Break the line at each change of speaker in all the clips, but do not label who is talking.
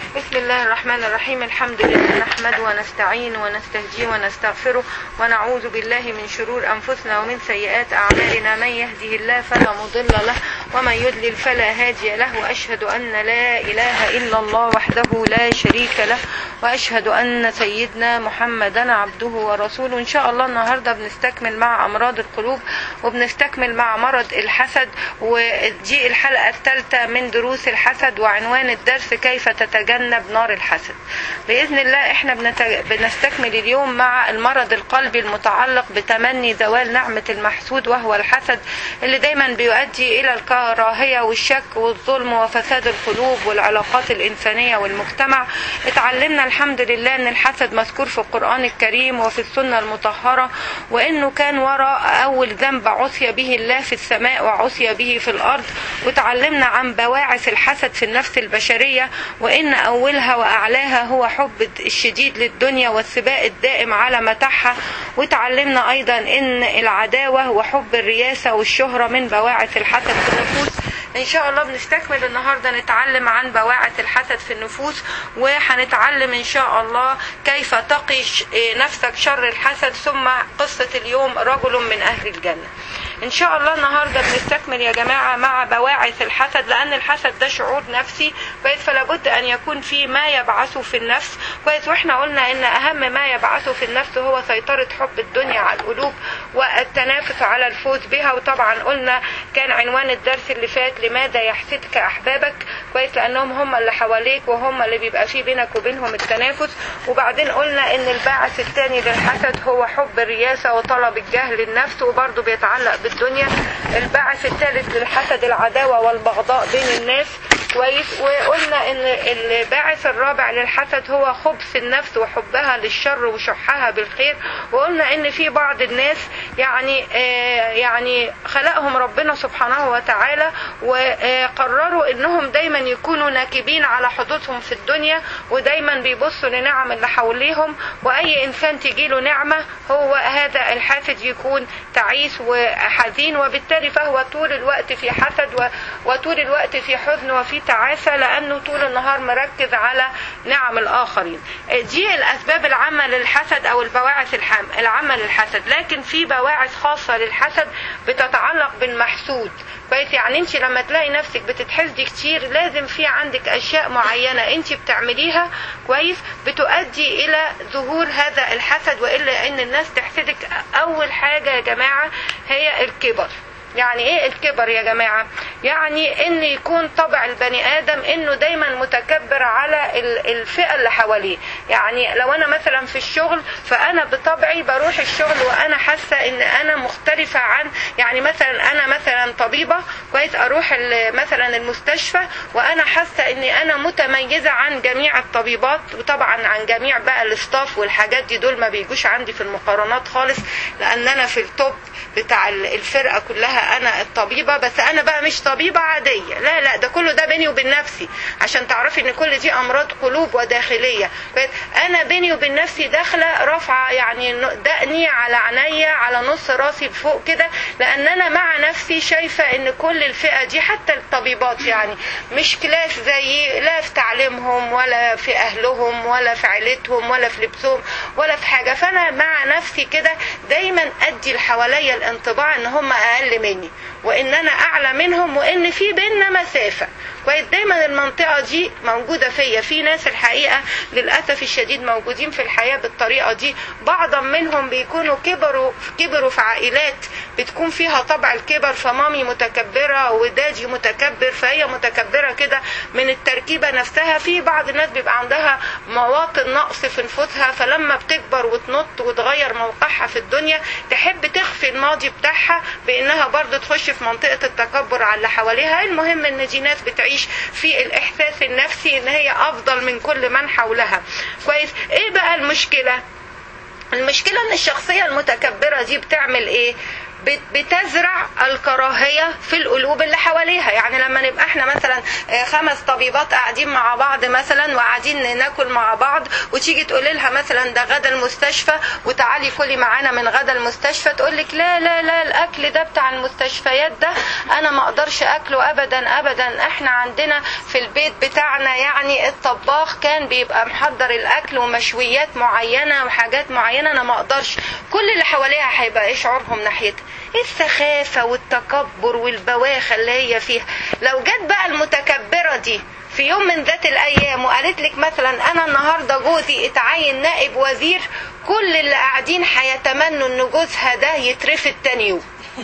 بسم الله الرحمن الرحيم الحمد لله نحمد ونستعين ونستهديه ونستغفره ونعوذ بالله من شرور أنفسنا ومن سيئات أعمالنا من يهده الله فلا مضل له ومن يضلل فلا هادي له وأشهد أن لا إله إلا الله وحده لا شريك له وأشهد أن سيدنا محمدا عبده ورسوله إن شاء الله النهاردة بنستكمل مع أمراض القلوب وبنستكمل مع مرض الحسد ودي الحلقة الثالثة من دروس الحسد وعنوان الدرس كيف تتجنب نار الحسد بإذن الله احنا بنت... بنستكمل اليوم مع المرض القلبي المتعلق بتمني زوال نعمة المحسود وهو الحسد اللي دايما بيؤدي إلى الكراهية والشك والظلم وفساد القلوب والعلاقات الإنسانية والمجتمع اتعلمنا الحمد لله أن الحسد مذكور في القرآن الكريم وفي السنة المطهرة وأنه كان وراء أول ذنب عصي به الله في السماء وعصي به في الأرض وتعلمنا عن بواعث الحسد في النفس البشرية وإن أولها وأعلاها هو حب الشديد للدنيا والسباق الدائم على متاعها وتعلمنا أيضا إن العداوة وحب الرياسة والشهرة من بواعث الحسد في النفوس ان شاء الله بنستكمل النهارده نتعلم عن بواعث الحسد في النفوس وهنتعلم ان شاء الله كيف تقي نفسك شر الحسد ثم قصه اليوم رجل من اهل الجنه ان شاء الله النهارده بنستكمل يا جماعه مع بواعث الحسد لان الحسد ده شعور نفسي كويس فلا بد ان يكون في ما يبعثه في النفس كويس واحنا قلنا ان اهم ما يبعثه في النفس هو سيطره حب الدنيا على القلوب والتنافس على الفوز بها وطبعا قلنا كان عنوان الدرس اللي فات لماذا يحسدك احبابك كويس لانهم هم اللي حواليك وهم اللي بيبقى في بينك وبينهم التنافس وبعدين قلنا ان الباعث الثاني للحسد هو حب الرياسه وطلب الجاه للنفس وبرضه بيتعلق بالدنيا الباعث الثالث للحسد العداوه والبغضاء بين الناس كويس وقلنا ان الباعث الرابع للحسد هو خبث النفس وحبها للشر وشحها بالخير وقلنا ان في بعض الناس يعني آه يعني خلقهم ربنا سبحانه وتعالى وقرروا انهم دايما يكونوا ناكبين على حدوثهم في الدنيا ودايما بيبصوا لنعم اللي حواليهم واي انسان تجيله نعمه هو هذا الحاسد يكون تعيس وحزين وبالتالي فهو طول الوقت في حسد وطول الوقت في حزن وفي تعاسة لأنه طول النهار مركز على نعم الآخرين دي الأسباب العامة للحسد أو البواعث العامة للحسد لكن في بواعث خاصة للحسد بتتعلق بالمحسود كويس يعني انت لما تلاقي نفسك بتتحسدي كتير لازم في عندك اشياء معينه انت بتعمليها كويس بتؤدي الى ظهور هذا الحسد والا ان الناس تحسدك اول حاجه يا جماعه هي الكبر يعني ايه الكبر يا جماعة يعني ان يكون طبع البني ادم انه دايما متكبر على الفئة اللي حواليه يعني لو انا مثلا في الشغل فانا بطبعي بروح الشغل وانا حاسة ان انا مختلفة عن يعني مثلا انا مثلا طبيبة كويس اروح مثلا المستشفى وانا حاسة اني انا متميزة عن جميع الطبيبات وطبعا عن جميع بقى الاستاف والحاجات دي دول ما بيجوش عندي في المقارنات خالص لان انا في التوب بتاع الفرقة كلها انا الطبيبه بس انا بقى مش طبيبه عاديه لا لا ده كله ده بيني وبين نفسي عشان تعرفي ان كل دي امراض قلوب وداخليه انا بيني وبين نفسي داخله رافعه يعني دقني على عينيا على نص راسي لفوق كده لان انا مع نفسي شايفه ان كل الفئه دي حتى الطبيبات يعني مش كلاس زي لا في تعليمهم ولا في اهلهم ولا في عيلتهم ولا في لبسهم ولا في حاجه فانا مع نفسي كده دايما ادي اللي حواليا الانطباع ان هم اقل مني مني وان انا اعلى منهم وان في بيننا مسافه كويس دايما المنطقه دي موجوده فيا في ناس الحقيقه للاسف الشديد موجودين في الحياه بالطريقه دي بعضا منهم بيكونوا كبروا كبروا في عائلات بتكون فيها طبع الكبر فمامي متكبره ودادي متكبر فهي متكبره كده من التركيبه نفسها في بعض الناس بيبقى عندها مواطن نقص في نفوسها فلما بتكبر وتنط وتغير موقعها في الدنيا تحب تخفي الماضي بتاعها بانها برضه تخش في منطقه التكبر على اللي حواليها المهم ان دي ناس بتعيش في الاحساس النفسي ان هي افضل من كل من حولها كويس ايه بقى المشكله المشكله ان الشخصيه المتكبره دي بتعمل ايه بت- بتزرع الكراهية في القلوب اللي حواليها يعني لما نبقى احنا مثلا آه، خمس طبيبات قاعدين مع بعض مثلا وقاعدين ناكل مع بعض وتيجي تقول لها مثلا ده غدا المستشفى وتعالي كلي معانا من غدا المستشفى تقول لك لا لا لا الاكل ده بتاع المستشفيات ده انا ما اقدرش اكله ابدا ابدا احنا عندنا في البيت بتاعنا يعني الطباخ كان بيبقى محضر الاكل ومشويات معينه وحاجات معينه انا ما اقدرش كل اللي حواليها هيبقى ايه شعورهم ناحيتها السخافه والتكبر والبواخه اللي هي فيها لو جت بقى المتكبره دي في يوم من ذات الايام وقالت لك مثلا انا النهارده جوزي اتعين نائب وزير كل اللي قاعدين هيتمنوا ان جوزها ده يترفد تاني يوم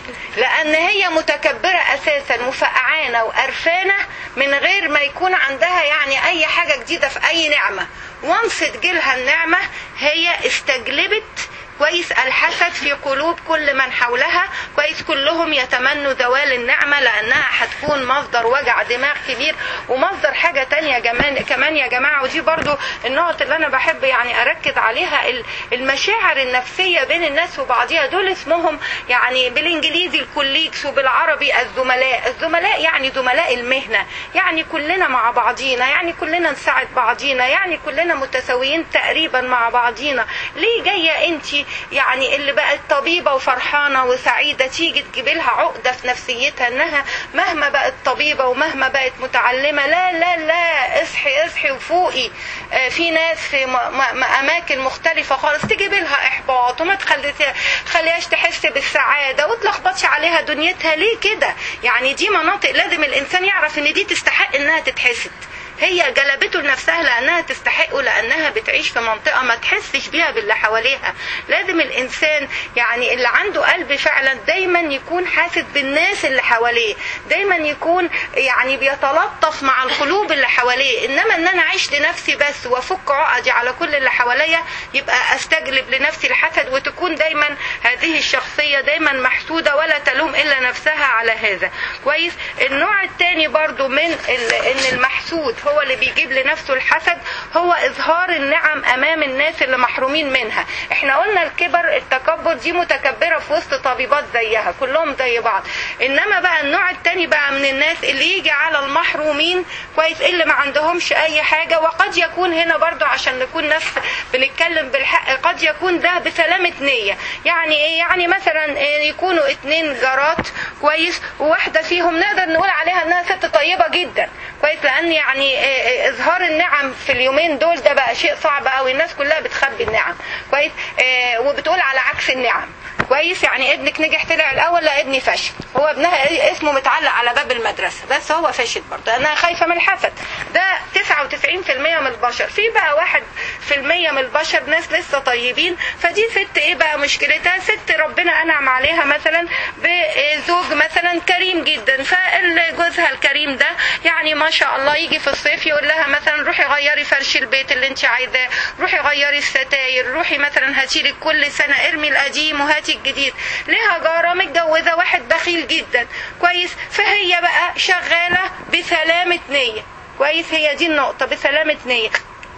لان هي متكبره اساسا وفقعانه وقرفانه من غير ما يكون عندها يعني اي حاجه جديده في اي نعمه وانس تجيلها النعمه هي استجلبت كويس الحسد في قلوب كل من حولها كويس كلهم يتمنوا زوال النعمة لأنها هتكون مصدر وجع دماغ كبير ومصدر حاجة تانية كمان كمان يا جماعة ودي برضو النقط اللي أنا بحب يعني أركز عليها ال- المشاعر النفسية بين الناس وبعضها دول اسمهم يعني بالإنجليزي الكوليكس وبالعربي الزملاء الزملاء يعني زملاء المهنة يعني كلنا مع بعضينا يعني كلنا نساعد بعضينا يعني كلنا متساويين تقريبا مع بعضينا ليه جاية انت يعني اللي بقت طبيبة وفرحانة وسعيدة تيجي تجيب لها عقدة في نفسيتها انها مهما بقت طبيبة ومهما بقت متعلمة لا لا لا اصحي اصحي وفوقي آه، في ناس في م- م- م- اماكن مختلفة خالص تجيب لها احباط وما تخلي- تخليهاش تحس بالسعادة وتلخبطش عليها دنيتها ليه كده يعني دي مناطق لازم الانسان يعرف ان دي تستحق انها تتحسد هي جلبته لنفسها لانها تستحقه لانها بتعيش في منطقه ما تحسش بيها باللي حواليها لازم الانسان يعني اللي عنده قلب فعلا دايما يكون حاسس بالناس اللي حواليه دايما يكون يعني بيتلطف مع القلوب اللي حواليه انما ان انا اعيش لنفسي بس وافك عقدي على كل اللي حواليا يبقى استجلب لنفسي الحسد وتكون دايما هذه الشخصيه دايما محسوده ولا تلوم الا نفسها على هذا كويس النوع الثاني برضو من ال- ان المحسود هو اللي بيجيب لنفسه الحسد هو اظهار النعم امام الناس اللي محرومين منها احنا قلنا الكبر التكبر دي متكبره في وسط طبيبات زيها كلهم زي بعض انما بقى النوع الثاني بقى من الناس اللي يجي على المحرومين كويس اللي ما عندهمش اي حاجه وقد يكون هنا برضو عشان نكون ناس بنتكلم بالحق قد يكون ده بسلامه نيه يعني ايه يعني مثلا إيه يكونوا اتنين جارات كويس وواحده فيهم نقدر نقول عليها انها ست طيبه جدا كويس لان يعني إيه إيه اظهار النعم في اليومين دول ده بقى شيء صعب قوي الناس كلها بتخبي النعم كويس إيه وبتقول على عكس النعم كويس يعني ابنك نجح طلع الاول لا ابني فشل هو ابنها إيه اسمه متعلق على باب المدرسه بس هو فاشل برضه انا خايفه من الحسد ده 99% من البشر في بقى واحد في المية من البشر ناس لسه طيبين فدي ست ايه بقى مشكلتها ست ربنا انعم عليها مثلا بزوج مثلا كريم جدا فجوزها الكريم ده يعني ما شاء الله يجي في الصيف يقول لها مثلا روحي غيري فرش البيت اللي انت عايزاه روحي غيري الستاير روحي مثلا هاتي لك كل سنه ارمي القديم وهاتي الجديد ليها جاره متجوزه واحد بخيل جدا كويس فهي بقى شغاله بسلامه نيه كويس هي دي النقطه بسلامه نيه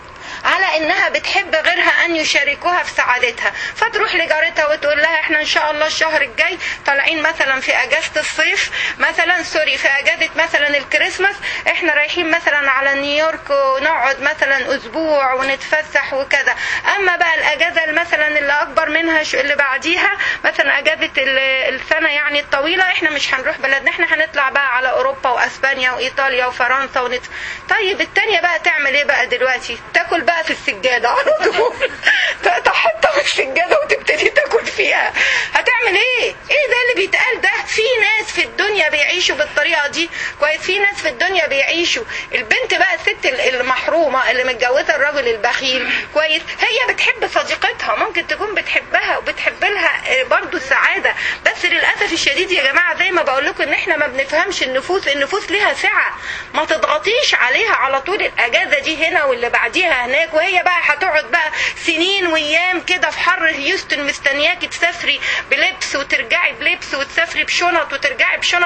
على انها بتحب غيرها ان يشاركوها في سعادتها فتروح لجارتها وتقول لها احنا ان شاء الله الشهر الجاي طالعين مثلا في اجازه الصيف مثلا سوري في اجازه مثلا الكريسماس احنا رايحين مثلا على نيويورك ونقعد مثلا اسبوع ونتفسح وكذا اما بقى الاجازه مثلا اللي اكبر منها ش- اللي بعديها مثلا اجازه ال- السنه يعني الطويله احنا مش هنروح بلدنا احنا هنطلع بقى على اوروبا واسبانيا وايطاليا وفرنسا ونت... طيب التانية بقى تعمل ايه بقى دلوقتي تاكل بقى في السجادة على طول تقطع حتة في السجادة وتبتدي تاكل فيها هتعمل ايه ايه ده اللي بيتقال ده في ناس في الدنيا بيعيشوا بالطريقة دي كويس في ناس في الدنيا بيعيشوا البنت بقى الست المحرومة اللي متجوزة الراجل البخيل كويس هي بتحب صديقتها ممكن تكون بتحبها وبتحب لها برضو السعادة بس للأسف الشديد يا جماعة زي ما بقول لكم ان احنا ما بنفهمش النفوس النفوس ليها سعة ما تضغطيش عليها على طول الاجازة دي هنا واللي بعديها هناك وهي بقى هتقعد بقى سنين وايام كده في حر هيوستن مستنياكي تسافري بلبس وترجعي بلبس وتسافري بشنط وترجعي بشنط انت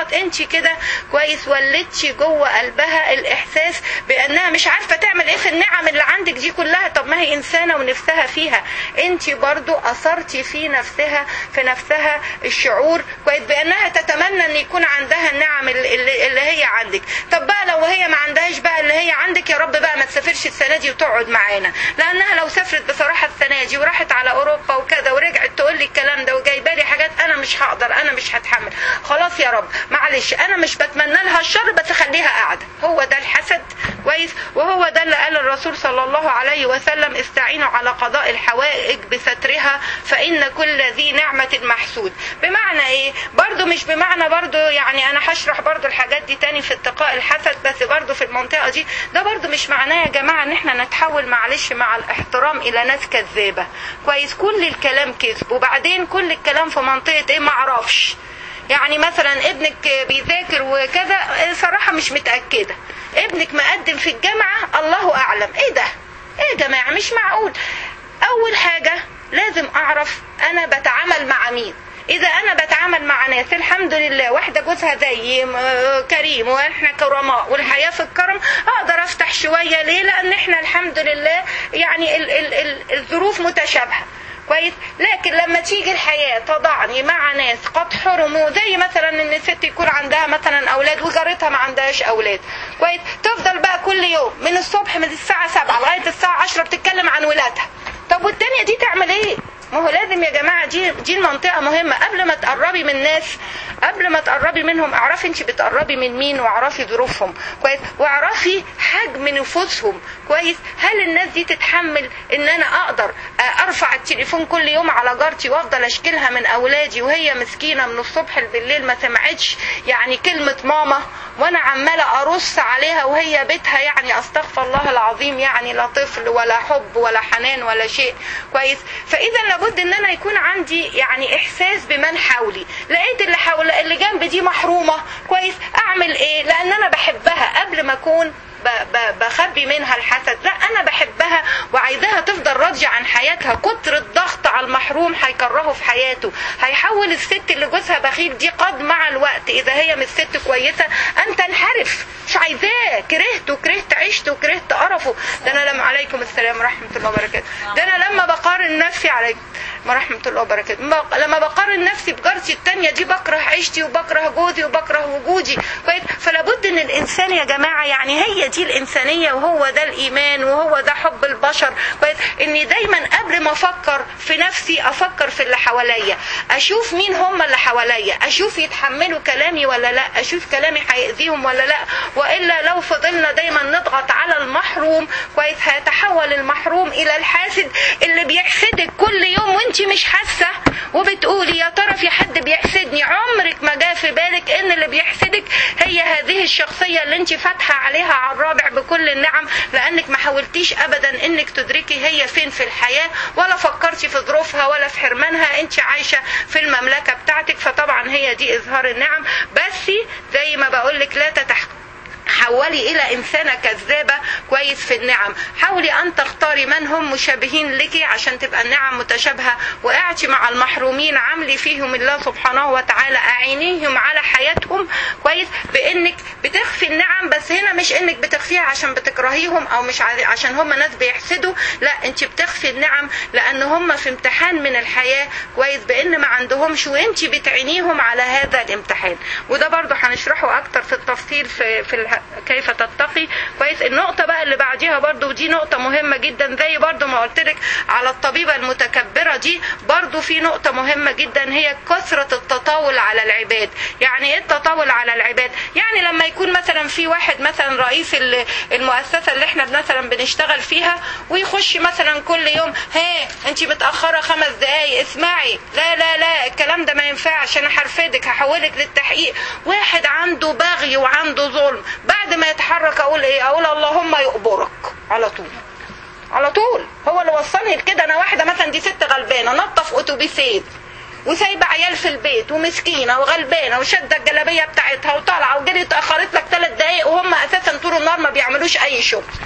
ولدتش كده كويس ولدتش جوه قلبها الاحساس بانها مش عارفه تعمل ايه في النعم اللي عندك دي كلها طب ما هي انسانه ونفسها فيها انت برضو اثرتي في نفسها في نفسها الشعور كويس بانها تتمنى ان يكون عندها النعم اللي, اللي هي عندك طب بقى لو هي ما عندهاش بقى اللي هي عندك يا رب بقى ما تسافرش السنه دي وتقعد معانا لانها لو سافرت بصراحه السنه دي وراحت على اوروبا وكذا ورجعت تقول لي الكلام ده وجايبه لي حاجات انا مش هقدر انا مش هتحمل خلاص يا رب معلش انا مش بتمنى لها الشر بس خليها قاعده هو ده الحسد كويس وهو ده اللي قال الرسول صلى الله عليه وسلم استعينوا على قضاء الحوائج بسترها فان كل ذي نعمه محسود بمعنى ايه برضو مش بمعنى برضو يعني انا هشرح برضو الحاجات دي تاني في اتقاء الحسد بس برضو في المنطقه دي ده برضو مش معناه يا جماعه ان احنا نتحول معلش مع الاحترام الى ناس كذابه كويس كل الكلام كذب وبعدين كل الكلام في منطقه ايه معرفش يعني مثلا ابنك بيذاكر وكذا صراحه مش متاكده ابنك مقدم في الجامعه الله اعلم ايه ده ايه يا جماعه مش معقول اول حاجه لازم اعرف انا بتعامل مع مين اذا انا بتعامل مع ناس الحمد لله واحده جوزها زي كريم واحنا كرماء والحياه في الكرم اقدر افتح شويه ليه لان احنا الحمد لله يعني ال ال ال الظروف متشابهه كويس لكن لما تيجي الحياه تضعني مع ناس قد حرموا زي مثلا ان الست يكون عندها مثلا اولاد وجارتها ما عندهاش اولاد كويس تفضل بقى كل يوم من الصبح من الساعه 7 لغايه الساعه 10 بتتكلم عن ولادها طب والتانية دي تعمل ايه ما هو لازم يا جماعه دي دي المنطقه مهمه قبل ما تقربي من ناس قبل ما تقربي منهم اعرفي انت بتقربي من مين واعرفي ظروفهم كويس واعرفي حجم نفوسهم كويس هل الناس دي تتحمل ان انا اقدر ارفع التليفون كل يوم على جارتي وافضل اشكلها من اولادي وهي مسكينه من الصبح بالليل ما سمعتش يعني كلمه ماما وانا عماله ارص عليها وهي بيتها يعني استغفر الله العظيم يعني لا طفل ولا حب ولا حنان ولا شيء كويس فاذا لابد ان انا يكون عندي يعني احساس بمن حولي لقيت اللي حول اللي جنب دي محرومه كويس اعمل ايه لان انا بحبها قبل ما اكون بخبي منها الحسد لا انا بحبها وعايزاها تفضل راضيه عن حياتها كتر الضغط على المحروم هيكرهه في حياته هيحول الست اللي جوزها بخيل دي قد مع الوقت اذا هي مش ست كويسه ان تنحرف مش عايزاه كرهته كرهت عيشته كرهت قرفه ده انا لما عليكم السلام ورحمه الله وبركاته ده انا لما بقارن نفسي عليكم ورحمة الله وبركاته لما بقارن نفسي بجارتي التانية دي بكره عيشتي وبكره جوزي وبكره وجودي كويس فلابد ان الانسان يا جماعة يعني هي دي الانسانية وهو ده الايمان وهو ده حب البشر كويس اني دايما قبل ما افكر في نفسي افكر في اللي حواليا اشوف مين هم اللي حواليا اشوف يتحملوا كلامي ولا لا اشوف كلامي هيأذيهم ولا لا والا لو فضلنا دايما نضغط على المحروم كويس هيتحول المحروم الى الحاسد اللي بيحسدك كل يوم وانت مش حاسه وبتقولي يا ترى في حد بيحسدني عمرك ما جاء في بالك ان اللي بيحسدك هي هذه الشخصيه اللي انت فاتحه عليها على الرابع بكل النعم لانك ما حاولتيش ابدا انك تدركي هي فين في الحياه ولا فكرتي في ظروفها ولا في حرمانها انت عايشه في المملكه بتاعتك فطبعا هي دي اظهار النعم بس زي ما بقول لك لا تتحقق حولي الى انسانة كذابة كويس في النعم حاولي ان تختاري من هم مشابهين لك عشان تبقى النعم متشابهة وقعتي مع المحرومين عاملي فيهم الله سبحانه وتعالى اعينيهم على حياتهم كويس بانك بتخفي النعم بس هنا مش انك بتخفيها عشان بتكرهيهم او مش عشان هم ناس بيحسدوا لا انت بتخفي النعم لان هم في امتحان من الحياة كويس بان ما عندهمش وانت بتعينيهم على هذا الامتحان وده برضو هنشرحه اكتر في التفصيل في, في كيف تتقي كويس النقطة بقى اللي بعديها برضو ودي نقطة مهمة جدا زي برضو ما قلت لك على الطبيبة المتكبرة دي برضو في نقطة مهمة جدا هي كثرة التطاول على العباد يعني ايه التطاول على العباد يعني لما يكون مثلا في واحد مثلا رئيس المؤسسة اللي احنا مثلا بنشتغل فيها ويخش مثلا كل يوم ها انت متأخرة خمس دقايق اسمعي لا لا لا الكلام ده ما ينفعش انا هرفدك هحولك للتحقيق واحد عنده بغي وعنده ظلم بعد ما يتحرك اقول ايه اقول اللهم يقبرك على طول على طول هو اللي وصلني لكده انا واحده مثلا دي ست غلبانه نطه في اتوبيسين وسايبه عيال في البيت ومسكينه وغلبانه وشاده الجلابيه بتاعتها وطالعه وجري اتاخرت لك ثلاث دقايق وهم اساسا طول النهار ما بيعملوش اي شغل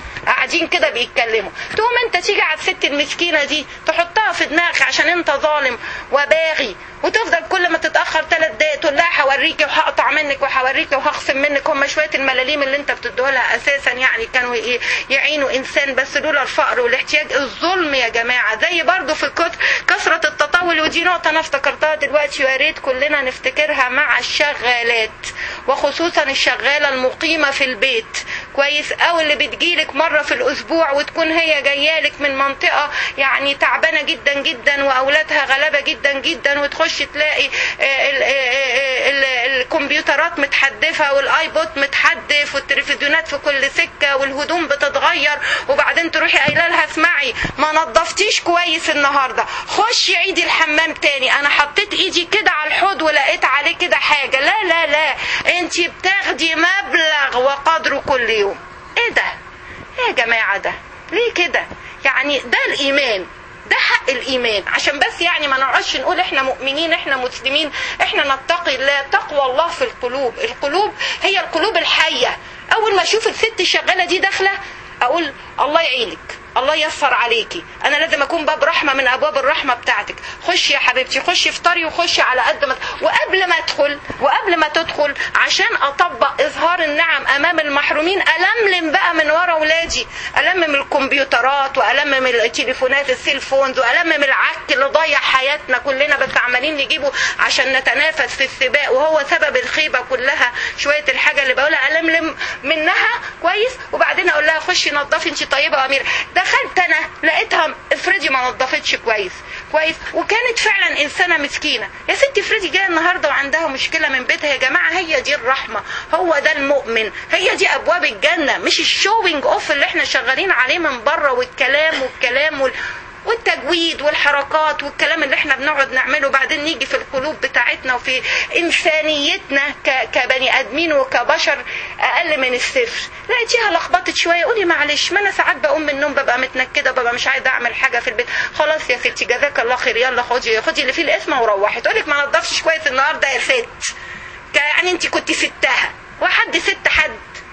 قاعدين كده بيتكلموا تقوم انت تيجي على الست المسكينه دي تحطها في دماغك عشان انت ظالم وباغي وتفضل كل ما تتاخر ثلاث دقايق تقول لها هوريكي وهقطع منك وهوريكي وهخصم منك هم شويه الملاليم اللي انت بتديها اساسا يعني كانوا ايه يعينوا انسان بس لولا الفقر والاحتياج الظلم يا جماعه زي برضو في الكتر كثره التطاول ودي نقطه انا افتكرتها دلوقتي ويا ريت كلنا نفتكرها مع الشغالات وخصوصا الشغاله المقيمه في البيت كويس او اللي بتجيلك مره في الاسبوع وتكون هي جايالك من منطقه يعني تعبانه جدا جدا واولادها غلابه جدا جدا وتخش تلاقي ال- ال- ال- الكمبيوترات متحدفه والايبود متحدف والتلفزيونات في كل سكه والهدوم بتتغير وبعدين تروحي قايله لها اسمعي ما نظفتيش كويس النهارده خشي عيدي الحمام تاني انا حطيت ايدي كده على الحوض ولقيت عليه كده حاجه لا لا لا انت بتاخدي مبلغ وقدره كل يوم ايه ده ايه يا جماعه ده ليه كده يعني ده الايمان ده حق الايمان عشان بس يعني ما نقعدش نقول احنا مؤمنين احنا مسلمين احنا نتقي الله تقوى الله في القلوب القلوب هي القلوب الحيه اول ما اشوف الست الشغاله دي داخله اقول الله يعينك الله ييسر عليكي انا لازم اكون باب رحمه من ابواب الرحمه بتاعتك خشي يا حبيبتي خشي افطري وخشي على قد ما وقبل ما ادخل وقبل ما تدخل عشان اطبق اظهار النعم امام المحرومين الملم بقى من ورا ولادي المم الكمبيوترات والمم التليفونات السيلفونز والمم العك اللي ضيع حياتنا كلنا بس عمالين نجيبه عشان نتنافس في السباق وهو سبب الخيبه كلها شويه الحاجه اللي بقولها الملم منها كويس وبعدين اقول لها خشي نظفي انت طيبه واميره دخلت انا لقيتها افرضي ما نظفتش كويس كويس وكانت فعلا انسانه مسكينه يا ستي افرضي جايه النهارده وعندها مشكله من بيتها يا جماعه هي دي الرحمه هو ده المؤمن هي دي ابواب الجنه مش الشوينج اوف اللي احنا شغالين عليه من بره والكلام والكلام وال... والتجويد والحركات والكلام اللي احنا بنقعد نعمله بعدين نيجي في القلوب بتاعتنا وفي انسانيتنا ك... كبني ادمين وكبشر اقل من الصفر لقيتيها لخبطت شويه قولي معلش ما انا ساعات بقوم من النوم ببقى متنكده ببقى مش عايزه اعمل حاجه في البيت خلاص يا ستي جزاك الله خير يلا خدي خدي اللي فيه الاسم وروحي تقول لك ما نضفتش كويس النهارده يا ست يعني انت كنت ستها وحد ست حد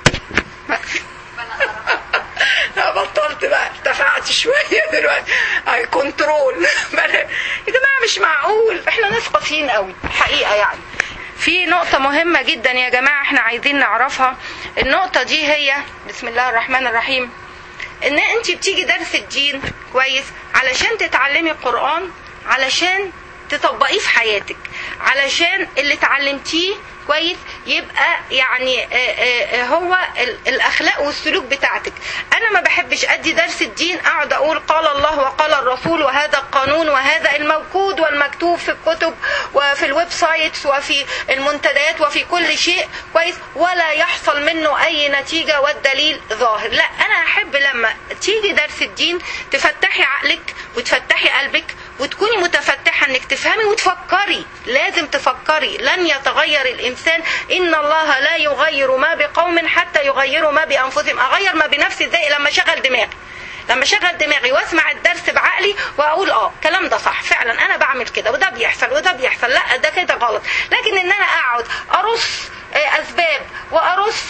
لا بطلت بقى ارتفعت شويه دلوقتي اي كنترول يا جماعه مش معقول احنا ناس قاسيين قوي حقيقه يعني في نقطة مهمة جدا يا جماعة احنا عايزين نعرفها النقطة دي هي بسم الله الرحمن الرحيم ان انت بتيجي درس الدين كويس علشان تتعلمي القرآن علشان تطبقيه في حياتك علشان اللي اتعلمتيه كويس يبقى يعني آآ آآ هو الاخلاق والسلوك بتاعتك انا ما بحبش ادي درس الدين اقعد اقول قال الله وقال الرسول وهذا القانون وهذا الموجود والمكتوب في الكتب وفي الويب سايتس وفي المنتديات وفي كل شيء كويس ولا يحصل منه اي نتيجه والدليل ظاهر لا انا احب لما تيجي درس الدين تفتحي عقلك وتفتحي قلبك وتكوني متفتحه انك تفهمي وتفكري لازم تفكري لن يتغير الانسان ان الله لا يغير ما بقوم حتى يغيروا ما بانفسهم اغير ما بنفسي ازاي لما اشغل دماغي لما اشغل دماغي واسمع الدرس بعقلي واقول اه الكلام ده صح فعلا انا بعمل كده وده بيحصل وده بيحصل لا ده كده غلط لكن ان انا اقعد ارص اسباب وارص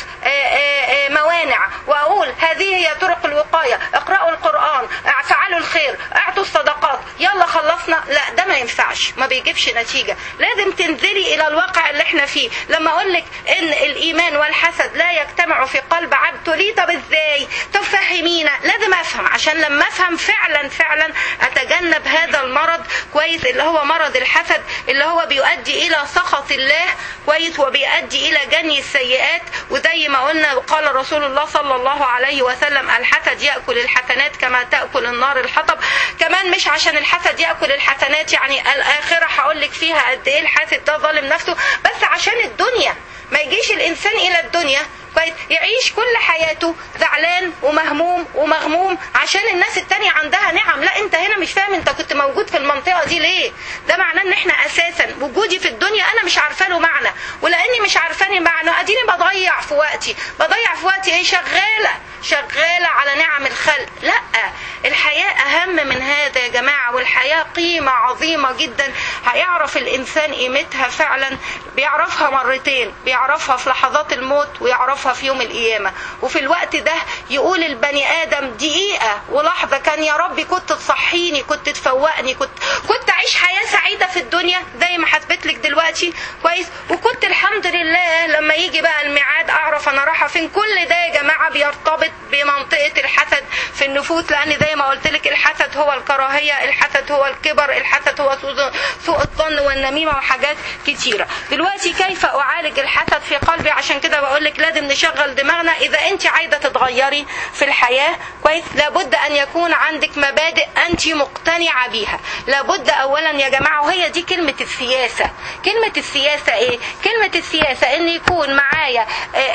موانع واقول هذه هي طرق الوقايه اقرأوا القرآن فعلوا الخير اعطوا الصدقات يلا خلصنا لا ده ما ينفعش ما بيجيبش نتيجة لازم تنزلي الى الواقع اللي احنا فيه لما اقول لك ان الايمان والحسد لا يجتمع في قلب عبد تقولي طب ازاي طب فهمينا لازم افهم عشان لما افهم فعلا فعلا اتجنب هذا المرض كويس اللي هو مرض الحسد اللي هو بيؤدي الى سخط الله كويس وبيؤدي الى جني السيئات وزي ما قلنا قال رسول الله صلى الله عليه وسلم الحسد ياكل الحسنات كما تاكل النار الحطب كمان مش عشان الحسد ياكل الحسنات يعني الاخره هقول لك فيها قد ايه الحاسد ده ظالم نفسه بس عشان الدنيا ما يجيش الانسان الى الدنيا كويس يعيش كل حياته زعلان ومهموم ومغموم عشان الناس التانية عندها نعم لا انت هنا مش فاهم انت كنت موجود في المنطقة دي ليه ده معناه ان احنا اساسا وجودي في الدنيا انا مش عارفه له معنى ولاني مش عارفاني معنى اديني بضيع في وقتي بضيع في وقتي ايه شغالة شغالة على نعم الخلق لا الحياة اهم من هذا يا جماعة
والحياة قيمة عظيمة جدا هيعرف الإنسان قيمتها فعلا بيعرفها مرتين بيعرفها في لحظات الموت ويعرفها في يوم القيامة وفي الوقت ده يقول البني آدم دقيقة ولحظة كان يا ربي كنت تصحيني كنت تفوقني كنت كنت أعيش حياة سعيدة في الدنيا زي ما حسبت لك دلوقتي كويس وكنت الحمد لله لما يجي بقى الميعاد أعرف أنا رايحة فين كل ده يا جماعة بيرتبط بمنطقة الحسد في النفوس لأن زي ما قلت لك الحسد هو الكراهية الحسد هو الكبر الحسد هو سوء الظن والنميمة وحاجات كتيرة دلوقتي كيف أعالج الحسد في قلبي عشان كده بقول لك لازم نشغل دماغنا إذا أنت عايزة تتغيري في الحياة كويس لابد أن يكون عندك مبادئ أنت مقتنعة بيها لابد أولا يا جماعة وهي دي كلمة السياسة كلمة السياسة إيه كلمة السياسة إن يكون معايا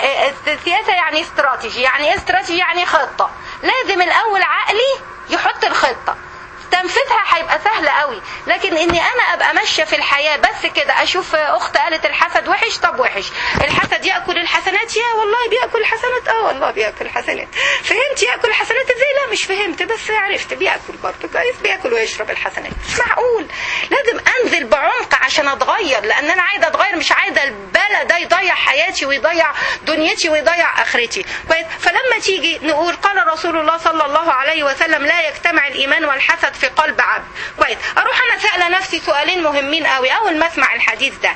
السياسة يعني استراتيجي يعني استراتيجي يعني خطة لازم الأول عقلي يحط الخطة تنفيذها هيبقى سهل قوي لكن اني انا ابقى ماشيه في الحياه بس كده اشوف اخت قالت الحسد وحش طب وحش الحسد ياكل الحسنات يا والله بياكل الحسنات اه والله بياكل الحسنات فهمت ياكل الحسنات ازاي لا مش فهمت بس عرفت بياكل برضه كويس بياكل ويشرب الحسنات مش معقول لازم انزل بعمق عشان اتغير لان انا عايزه اتغير مش عايزه البلا ده يضيع حياتي ويضيع دنيتي ويضيع اخرتي كويس فلما تيجي نقول قال رسول الله صلى الله عليه وسلم لا يجتمع الايمان والحسد في قلب عبد كويس اروح انا سائله نفسي سؤالين مهمين قوي اول ما اسمع الحديث ده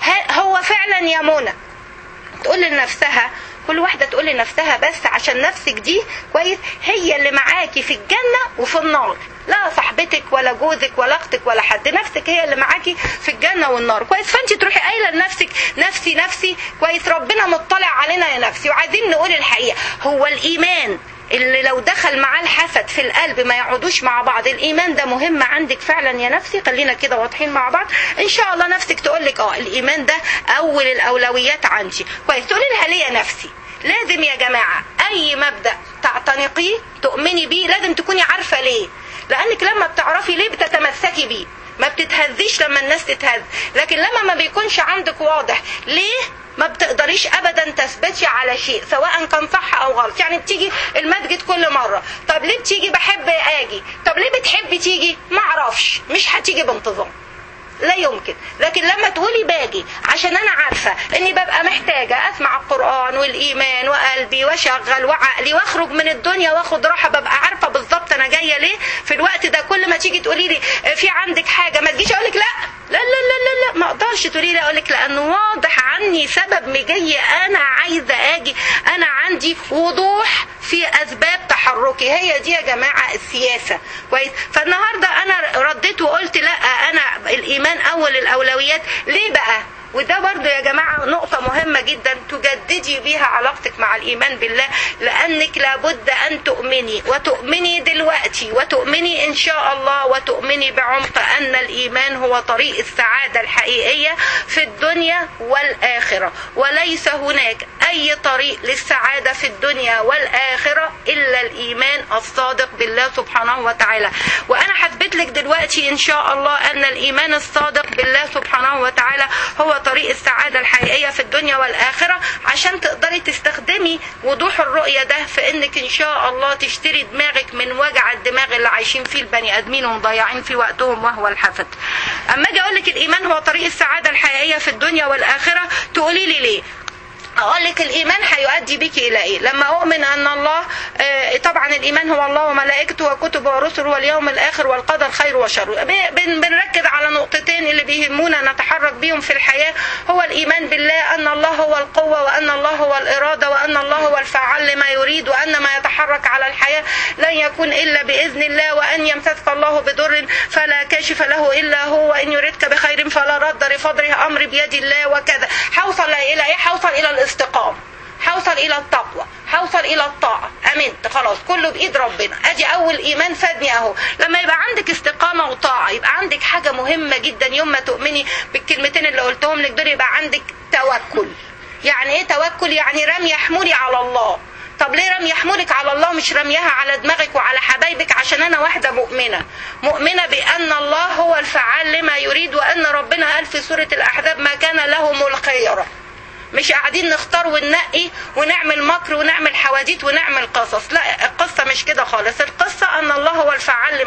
هو فعلا يا منى تقول لنفسها كل واحدة تقول لنفسها بس عشان نفسك دي كويس هي اللي معاكي في الجنة وفي النار لا صاحبتك ولا جوزك ولا اختك ولا حد نفسك هي اللي معاكي في الجنة والنار كويس فانت تروحي قايلة لنفسك نفسي نفسي كويس ربنا مطلع علينا يا نفسي وعايزين نقول الحقيقة هو الإيمان اللي لو دخل معاه الحسد في القلب ما يقعدوش مع بعض الايمان ده مهم عندك فعلا يا نفسي خلينا كده واضحين مع بعض ان شاء الله نفسك تقول لك اه الايمان ده اول الاولويات عندي كويس تقولي لها ليه يا نفسي لازم يا جماعه اي مبدا تعتنقيه تؤمني بيه لازم تكوني عارفه ليه لانك لما بتعرفي ليه بتتمسكي بيه ما بتتهزيش لما الناس تتهز لكن لما ما بيكونش عندك واضح ليه ما بتقدريش ابدا تثبتي على شيء سواء كان صح او غلط يعني بتيجي المسجد كل مره طب ليه بتيجي بحب اجي طب ليه بتحبي تيجي ما اعرفش مش هتيجي بانتظام لا يمكن لكن لما تقولي باجي عشان انا عارفه اني ببقى محتاجه اسمع القران والايمان وقلبي واشغل وعقلي واخرج من الدنيا واخد راحه ببقى عارفه بالظبط انا جايه ليه في الوقت ده كل ما تيجي تقولي لي في عندك حاجه ما تجيش اقول لك لا لا لا لا لا, لا ما اقدرش تقولي لي اقول لك لانه واضح عني سبب مجي انا عايزه اجي انا عندي وضوح في اسباب تحركي هي دي يا جماعه السياسه كويس فالنهارده انا رديت وقلت لا انا الايمان اول الاولويات ليه بقى وده برضو يا جماعة نقطة مهمة جدا تجددي بيها علاقتك مع الإيمان بالله لأنك لابد أن تؤمني وتؤمني دلوقتي وتؤمني إن شاء الله وتؤمني بعمق أن الإيمان هو طريق السعادة الحقيقية في الدنيا والآخرة وليس هناك أي طريق للسعادة في الدنيا والآخرة إلا الإيمان الصادق بالله سبحانه وتعالى وأنا حثبت لك دلوقتي إن شاء الله أن الإيمان الصادق بالله سبحانه وتعالى هو طريق السعادة الحقيقية في الدنيا والآخرة عشان تقدري تستخدمي وضوح الرؤية ده في انك ان شاء الله تشتري دماغك من وجع الدماغ اللي عايشين فيه البني ادمين ومضيعين في وقتهم وهو الحسد اما اجي اقول لك الايمان هو طريق السعادة الحقيقية في الدنيا والآخرة تقولي لي ليه اقول لك الايمان هيؤدي بك الى ايه لما اؤمن ان الله طبعا الايمان هو الله وملائكته وكتبه ورسله واليوم الاخر والقدر خير وشر بنركز على نقطتين اللي بيهمونا نتحرك بيهم في الحياه هو الايمان بالله ان الله هو القوه وان الله هو الاراده وان الله هو الفعال لما يريد وان ما يتحرك على الحياه لن يكون الا باذن الله وان يمسسك الله بضر فلا كاشف له الا هو وان يردك بخير فلا رد لفضله امر بيد الله وكذا حوصل الى ايه حوصل الى الاستقامه حوصل الى التقوى حوصل الى الطاعه امنت خلاص كله بايد ربنا ادي اول ايمان فادني اهو لما يبقى عندك استقامه وطاعه يبقى عندك حاجه مهمه جدا يوم ما تؤمني بالكلمتين اللي قلتهم لك دول يبقى عندك توكل يعني ايه توكل يعني رمي حمولي على الله طب ليه رمي حمولك على الله مش رميها على دماغك وعلى حبايبك عشان انا واحده مؤمنه مؤمنه بان الله هو الفعال لما يريد وان ربنا قال في سوره الاحزاب ما كان لهم الخيره مش قاعدين نختار وننقي ونعمل مكر ونعمل حواديت ونعمل قصص لا القصة مش كده خالص القصة ان الله هو الفعال لما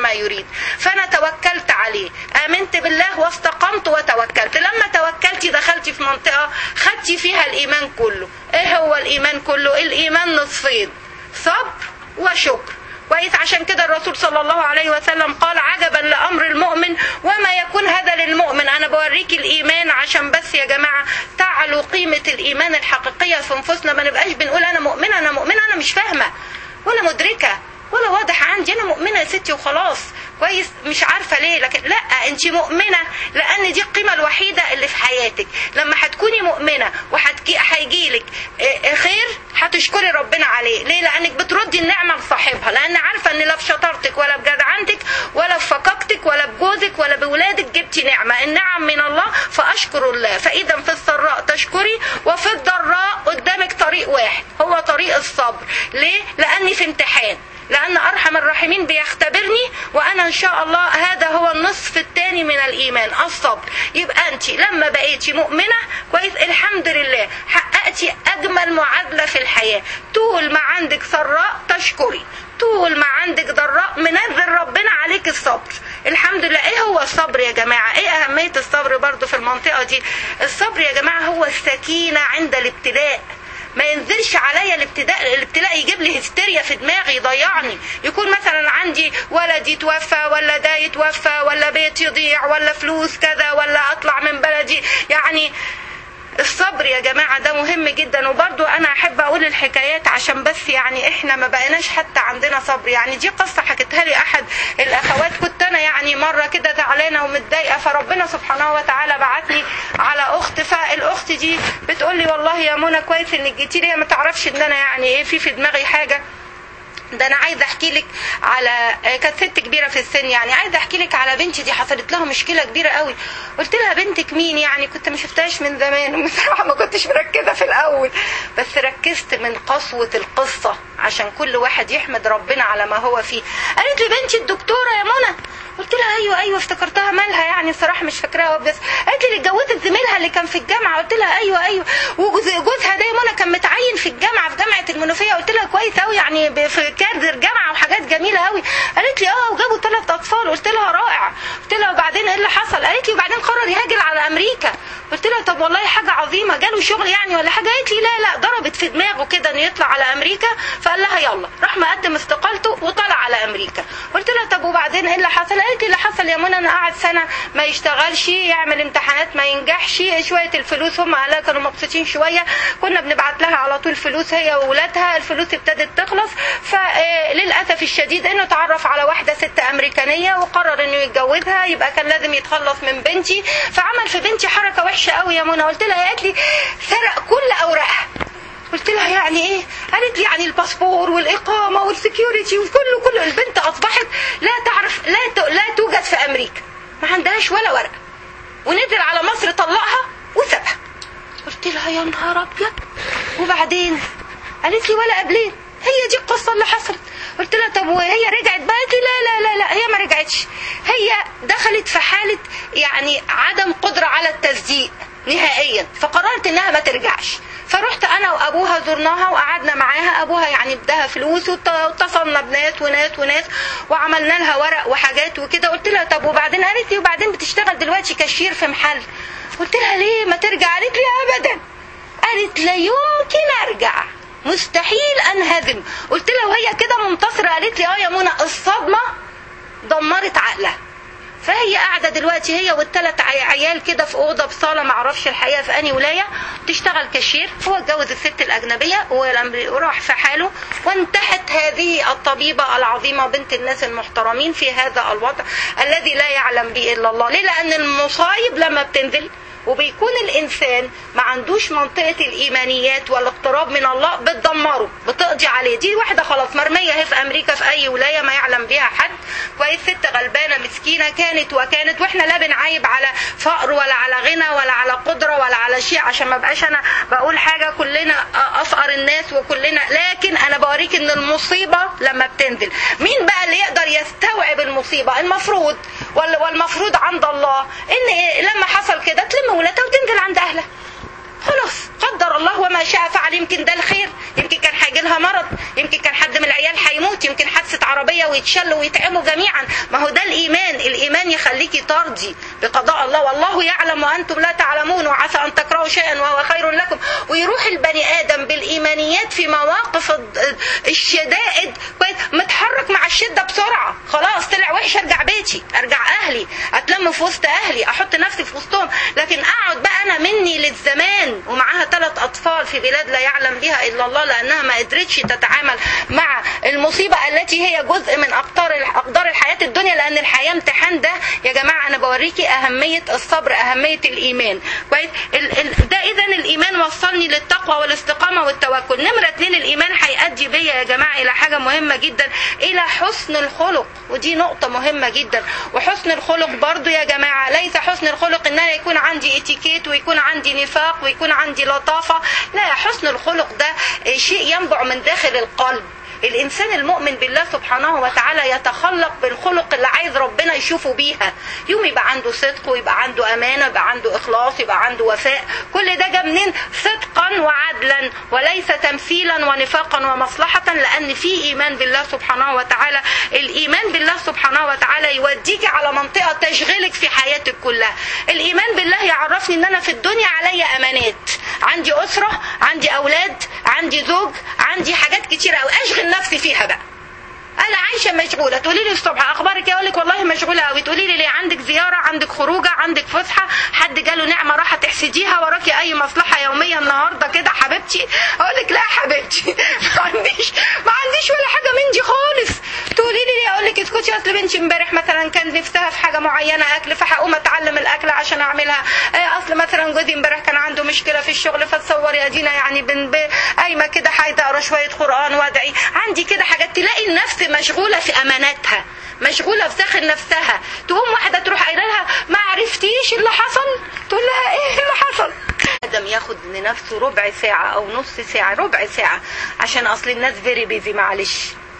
ما يريد فانا توكلت عليه امنت بالله واستقمت وتوكلت لما توكلتي دخلتي في منطقه خدتي فيها الايمان كله ايه هو الايمان كله الايمان نصفين صبر وشكر كويس عشان كده الرسول صلى الله عليه وسلم قال عجبا لامر المؤمن وما يكون هذا للمؤمن انا بوريك الايمان عشان بس يا جماعه تعلو قيمه الايمان الحقيقيه في انفسنا ما نبقاش بنقول انا مؤمنه انا مؤمنه انا مش فاهمه ولا مدركه ولا واضح عندي انا مؤمنه يا ستي وخلاص كويس مش عارفه ليه لكن لا انت مؤمنه لان دي القيمه الوحيده اللي في حياتك لما هتكوني مؤمنه وهيجي لك خير هتشكري ربنا عليه ليه لانك بتردي النعمه لصاحبها لان عارفه ان لا بشطارتك ولا بجدعنتك ولا بفقاقتك ولا بجوزك ولا بولادك جبتي نعمه النعم من الله فاشكر الله فاذا في السراء تشكري وفي الضراء قدامك طريق واحد هو طريق الصبر ليه لاني في امتحان لأن أرحم الراحمين بيختبرني وأنا إن شاء الله هذا هو النصف الثاني من الإيمان الصبر يبقى أنت لما بقيتي مؤمنة كويس الحمد لله حققتي أجمل معادلة في الحياة طول ما عندك سراء تشكري طول ما عندك ضراء منزل ربنا عليك الصبر الحمد لله ايه هو الصبر يا جماعة ايه اهمية الصبر برضو في المنطقة دي الصبر يا جماعة هو السكينة عند الابتلاء ما ينزلش عليا الابتداء الابتلاء يجيب لي هستيريا في دماغي يضيعني يكون مثلا عندي ولد يتوفى ولا ده يتوفى ولا بيت يضيع ولا فلوس كذا ولا اطلع من بلدي يعني الصبر يا جماعة ده مهم جدا وبرضو أنا أحب أقول الحكايات عشان بس يعني إحنا ما بقيناش حتى عندنا صبر يعني دي قصة حكتها لي أحد الأخوات كنت أنا يعني مرة كده زعلانة ومتضايقة فربنا سبحانه وتعالى بعتني على أخت فالأخت دي بتقول لي والله يا منى كويس إنك جيتي لي ما تعرفش إن أنا يعني إيه في في دماغي حاجة ده انا عايزه احكي لك على كانت ست كبيره في السن يعني عايزه احكي لك على بنتي دي حصلت لها مشكله كبيره قوي قلت لها بنتك مين يعني كنت ما شفتهاش من زمان وبصراحه ما كنتش مركزه في الاول بس ركزت من قسوه القصه عشان كل واحد يحمد ربنا على ما هو فيه قالت لي بنتي الدكتوره يا منى قلت لها ايوه ايوه افتكرتها مالها يعني الصراحه مش فاكراها بس قالت لي اتجوزت زميلها اللي كان في الجامعه قلت لها ايوه ايوه وجوزها ده منى كان متعين في الجامعه في جامعه المنوفيه قلت لها كويس قوي يعني في كادر جامعه وحاجات جميله قوي قالت لي اه وجابوا ثلاث اطفال قلت لها رائع قلت لها وبعدين ايه اللي حصل قالت لي وبعدين قرر يهاجر على امريكا قلت لها طب والله حاجه عظيمه جاله شغل يعني ولا حاجه قالت لي لا لا ضربت في دماغه كده انه يطلع على امريكا فقال لها يلا راح مقدم استقالته وطلع على امريكا قلت لها طب وبعدين ايه اللي حصل قالت لي اللي حصل يا منى انا قعد سنه ما يشتغلش يعمل امتحانات ما ينجحش شويه الفلوس هم اهلها كانوا مبسوطين شويه كنا بنبعت لها على طول فلوس هي واولادها الفلوس ابتدت تخلص فللاسف الشديد انه اتعرف على واحده ست امريكانيه وقرر انه يتجوزها يبقى كان لازم يتخلص من بنتي فعمل في بنتي حركه وحشه قوي يا منى قلت لها قالت لي سرق كل اوراقها قلت لها يعني ايه قالت لي يعني الباسبور والاقامه والسكيورتي وكله كله البنت اصبحت لا تعرف لا لا توجد في امريكا ما عندهاش ولا ورقه ونزل على مصر طلقها وسابها قلت لها يا نهار ابيض وبعدين قالت لي ولا قبلين هي دي القصة اللي حصلت قلت لها طب وهي رجعت بقى قالت لي لا لا لا لا هي ما رجعتش هي دخلت في حالة يعني عدم قدرة على التصديق نهائيا فقررت انها ما ترجعش فرحت انا وابوها زرناها وقعدنا معاها ابوها يعني اداها فلوس واتصلنا بناس وناس وناس وعملنا لها ورق وحاجات وكده قلت لها طب وبعدين قالت لي وبعدين بتشتغل دلوقتي كاشير في محل قلت لها ليه ما ترجع قالت لي ابدا قالت لا يمكن ارجع مستحيل انهزم قلت لها وهي كده منتصره قالت لي اه يا منى الصدمه دمرت عقلها فهي قاعدة دلوقتي هي والثلاث عيال كده في أوضة بصالة معرفش الحقيقة في أنهي ولاية تشتغل كاشير هو اتجوز الست الأجنبية وراح في حاله وانتهت هذه الطبيبة العظيمة بنت الناس المحترمين في هذا الوضع الذي لا يعلم به إلا الله ليه لأن المصايب لما بتنزل وبيكون الانسان ما عندوش منطقه الايمانيات والاقتراب من الله بتدمره بتقضي عليه دي واحده خلاص مرميه اهي في امريكا في اي ولايه ما يعلم بها حد كويس ست غلبانه مسكينه كانت وكانت واحنا لا بنعايب على فقر ولا على غنى ولا على قدره ولا على شيء عشان ما بقاش انا بقول حاجه كلنا افقر الناس وكلنا لكن انا بوريك ان المصيبه لما بتنزل مين بقى اللي يقدر يستوعب المصيبه المفروض والمفروض عند الله ان لما حصل كده تلم ولادها وتنزل عند اهلها خلاص قدر الله وما شاء فعل يمكن ده الخير يمكن كان هيجي لها مرض يمكن كان حد من العيال هيموت يمكن حادثه عربيه ويتشلوا ويتعبوا جميعا ما هو ده الايمان الايمان يخليكي ترضي بقضاء الله والله يعلم وانتم لا تعلمون وعسى ان تكرهوا شيئا وهو خير لكم ويروح البني ادم بالايمانيات في مواقف الشدائد متحرك مع الشده بسرعه خلاص طلع وحش ارجع بيتي ارجع اهلي اتلم في وسط اهلي احط نفسي في وسطهم لكن اقعد بقى انا مني للزمان ومعاها ثلاث اطفال في بلاد لا يعلم بها الا الله لانها ما قدرتش تتعامل مع المصيبه التي هي جزء من اقدار اقدار الحياه الدنيا لان الحياه امتحان ده يا جماعه انا بوريكي اهميه الصبر اهميه الايمان كويس ده اذا الايمان وصلني للتقوى والاستقامه والتوكل نمره اتنين الايمان هيؤدي بيا يا جماعه الى حاجه مهمه جدا الى حسن الخلق ودي نقطه مهمه جدا وحسن الخلق برضو يا جماعه ليس حسن الخلق ان انا يكون عندي اتيكيت ويكون عندي نفاق ويكون عندي لطافه لا حسن الخلق ده شيء ينبع من داخل القلب الانسان المؤمن بالله سبحانه وتعالى يتخلق بالخلق اللي عايز ربنا يشوفه بيها يوم يبقى عنده صدق ويبقى عنده امانه يبقى عنده اخلاص يبقى عنده وفاء كل ده جه منين صدقا وعدلا وليس تمثيلا ونفاقا ومصلحه لان في ايمان بالله سبحانه وتعالى الايمان بالله سبحانه وتعالى يوديك على منطقه تشغلك في حياتك كلها الايمان بالله يعرفني ان انا في الدنيا عليا امانات عندي اسره عندي اولاد عندي زوج عندي حاجات كتيره قوي اشغل نفسي فيها بقى انا عايشه مشغوله تقولي لي الصبح اخبارك ايه اقول لك والله مشغوله قوي تقولي لي ليه عندك زياره عندك خروجه عندك فسحه حد جاله نعمه راح تحسديها وراكي اي مصلحه يوميه النهارده كده حبيبتي اقول لك لا يا حبيبتي ما عنديش ما عنديش ولا حاجه من دي خالص تقولي لي ليه اقول لك اسكتي اصل بنتي امبارح مثلا كان نفسها في حاجه معينه اكل فهقوم اتعلم الاكل عشان اعملها اصل مثلا جوزي امبارح كان عنده مشكله في الشغل فتصوري ادينا يعني بن قايمه كده هيقرا شويه قران وادعي عندي كده حاجات تلاقي النفس مشغولة في أماناتها مشغولة في داخل نفسها تقوم واحدة تروح قايله لها ما عرفتيش اللي حصل تقول لها ايه اللي حصل ادم ياخد لنفسه ربع ساعة او نص ساعة ربع ساعة عشان اصل الناس فيري بيزي معلش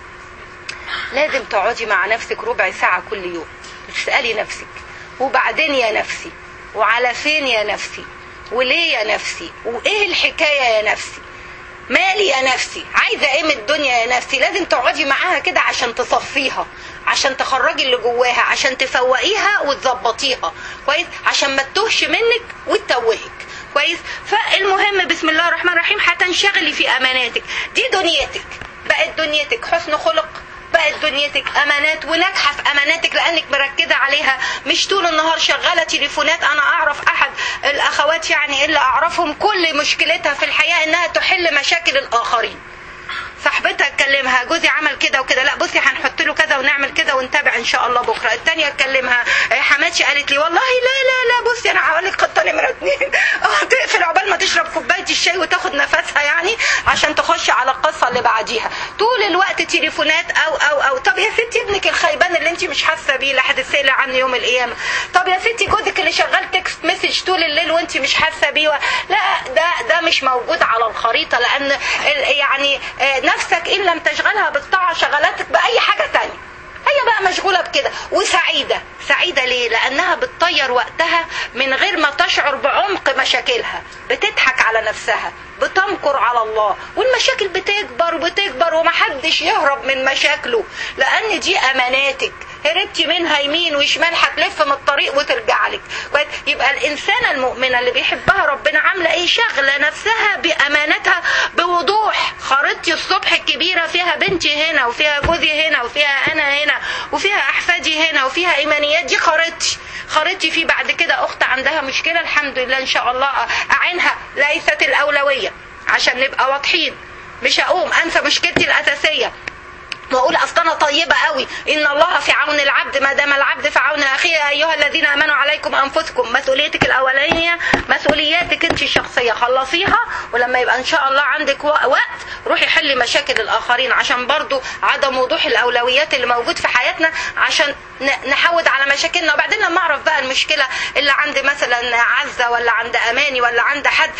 لازم تقعدي مع نفسك ربع ساعة كل يوم تسألي نفسك وبعدين يا نفسي وعلى فين يا نفسي وليه يا نفسي وايه الحكاية يا نفسي مالي يا نفسي عايزه ايه من الدنيا يا نفسي لازم تقعدي معاها كده عشان تصفيها عشان تخرجي اللي جواها عشان تفوقيها وتظبطيها كويس عشان ما تتوهش منك وتتوهك كويس فالمهم بسم الله الرحمن الرحيم هتنشغلي في اماناتك دي دنيتك بقت دنيتك حسن خلق بقت دنيتك امانات وناجحه في اماناتك لانك مركزه عليها مش طول النهار شغاله تليفونات انا اعرف احد الاخوات يعني اللي اعرفهم كل مشكلتها في الحياه انها تحل مشاكل الاخرين صاحبتها تكلمها جوزي عمل كده وكده لا بصي هنحط له كذا ونعمل كده ونتابع ان شاء الله بكره الثانيه تكلمها حماتي قالت لي والله لا لا لا بصي انا هقول لك خطه نمره اثنين اه تقفل عقبال ما تشرب كوبايه الشاي وتاخد نفسها يعني عشان تخش على القصه اللي بعديها طول الوقت تليفونات او او او طب يا ستي ابنك الخيبان اللي انت مش حاسه بيه اللي هتتسالي عنه يوم القيامه طب يا ستي جوزك اللي شغال تكست مسج طول الليل وانت مش حاسه بيه لا ده ده مش موجود على الخريطه لان يعني نفسك ان لم تشغلها بالطاعه شغلتك باي حاجه تانية هي بقى مشغولة بكده وسعيدة سعيدة ليه لأنها بتطير وقتها من غير ما تشعر بعمق مشاكلها بتضحك على نفسها بتنكر على الله والمشاكل بتكبر وبتكبر ومحدش يهرب من مشاكله لأن دي أماناتك هربتي منها يمين وشمال هتلف من الطريق وترجع لك يبقى الانسانه المؤمنه اللي بيحبها ربنا عامله ايه شغله نفسها بامانتها بوضوح خريطتي الصبح الكبيره فيها بنتي هنا وفيها جوزي هنا وفيها انا هنا وفيها احفادي هنا وفيها ايمانيات دي خريطتي خريطتي في بعد كده اخت عندها مشكله الحمد لله ان شاء الله اعينها ليست الاولويه عشان نبقى واضحين مش هقوم انسى مشكلتي الاساسيه واقول اصل انا طيبه قوي ان الله في عون العبد ما دام العبد في عون اخيه ايها الذين امنوا عليكم انفسكم مسؤوليتك الاولانيه مسؤولياتك انت الشخصيه خلصيها ولما يبقى ان شاء الله عندك وقت روحي حلي مشاكل الاخرين عشان برضو عدم وضوح الاولويات اللي موجود في حياتنا عشان نحود على مشاكلنا وبعدين لما اعرف بقى المشكله اللي عند مثلا عزه ولا عند اماني ولا عند حد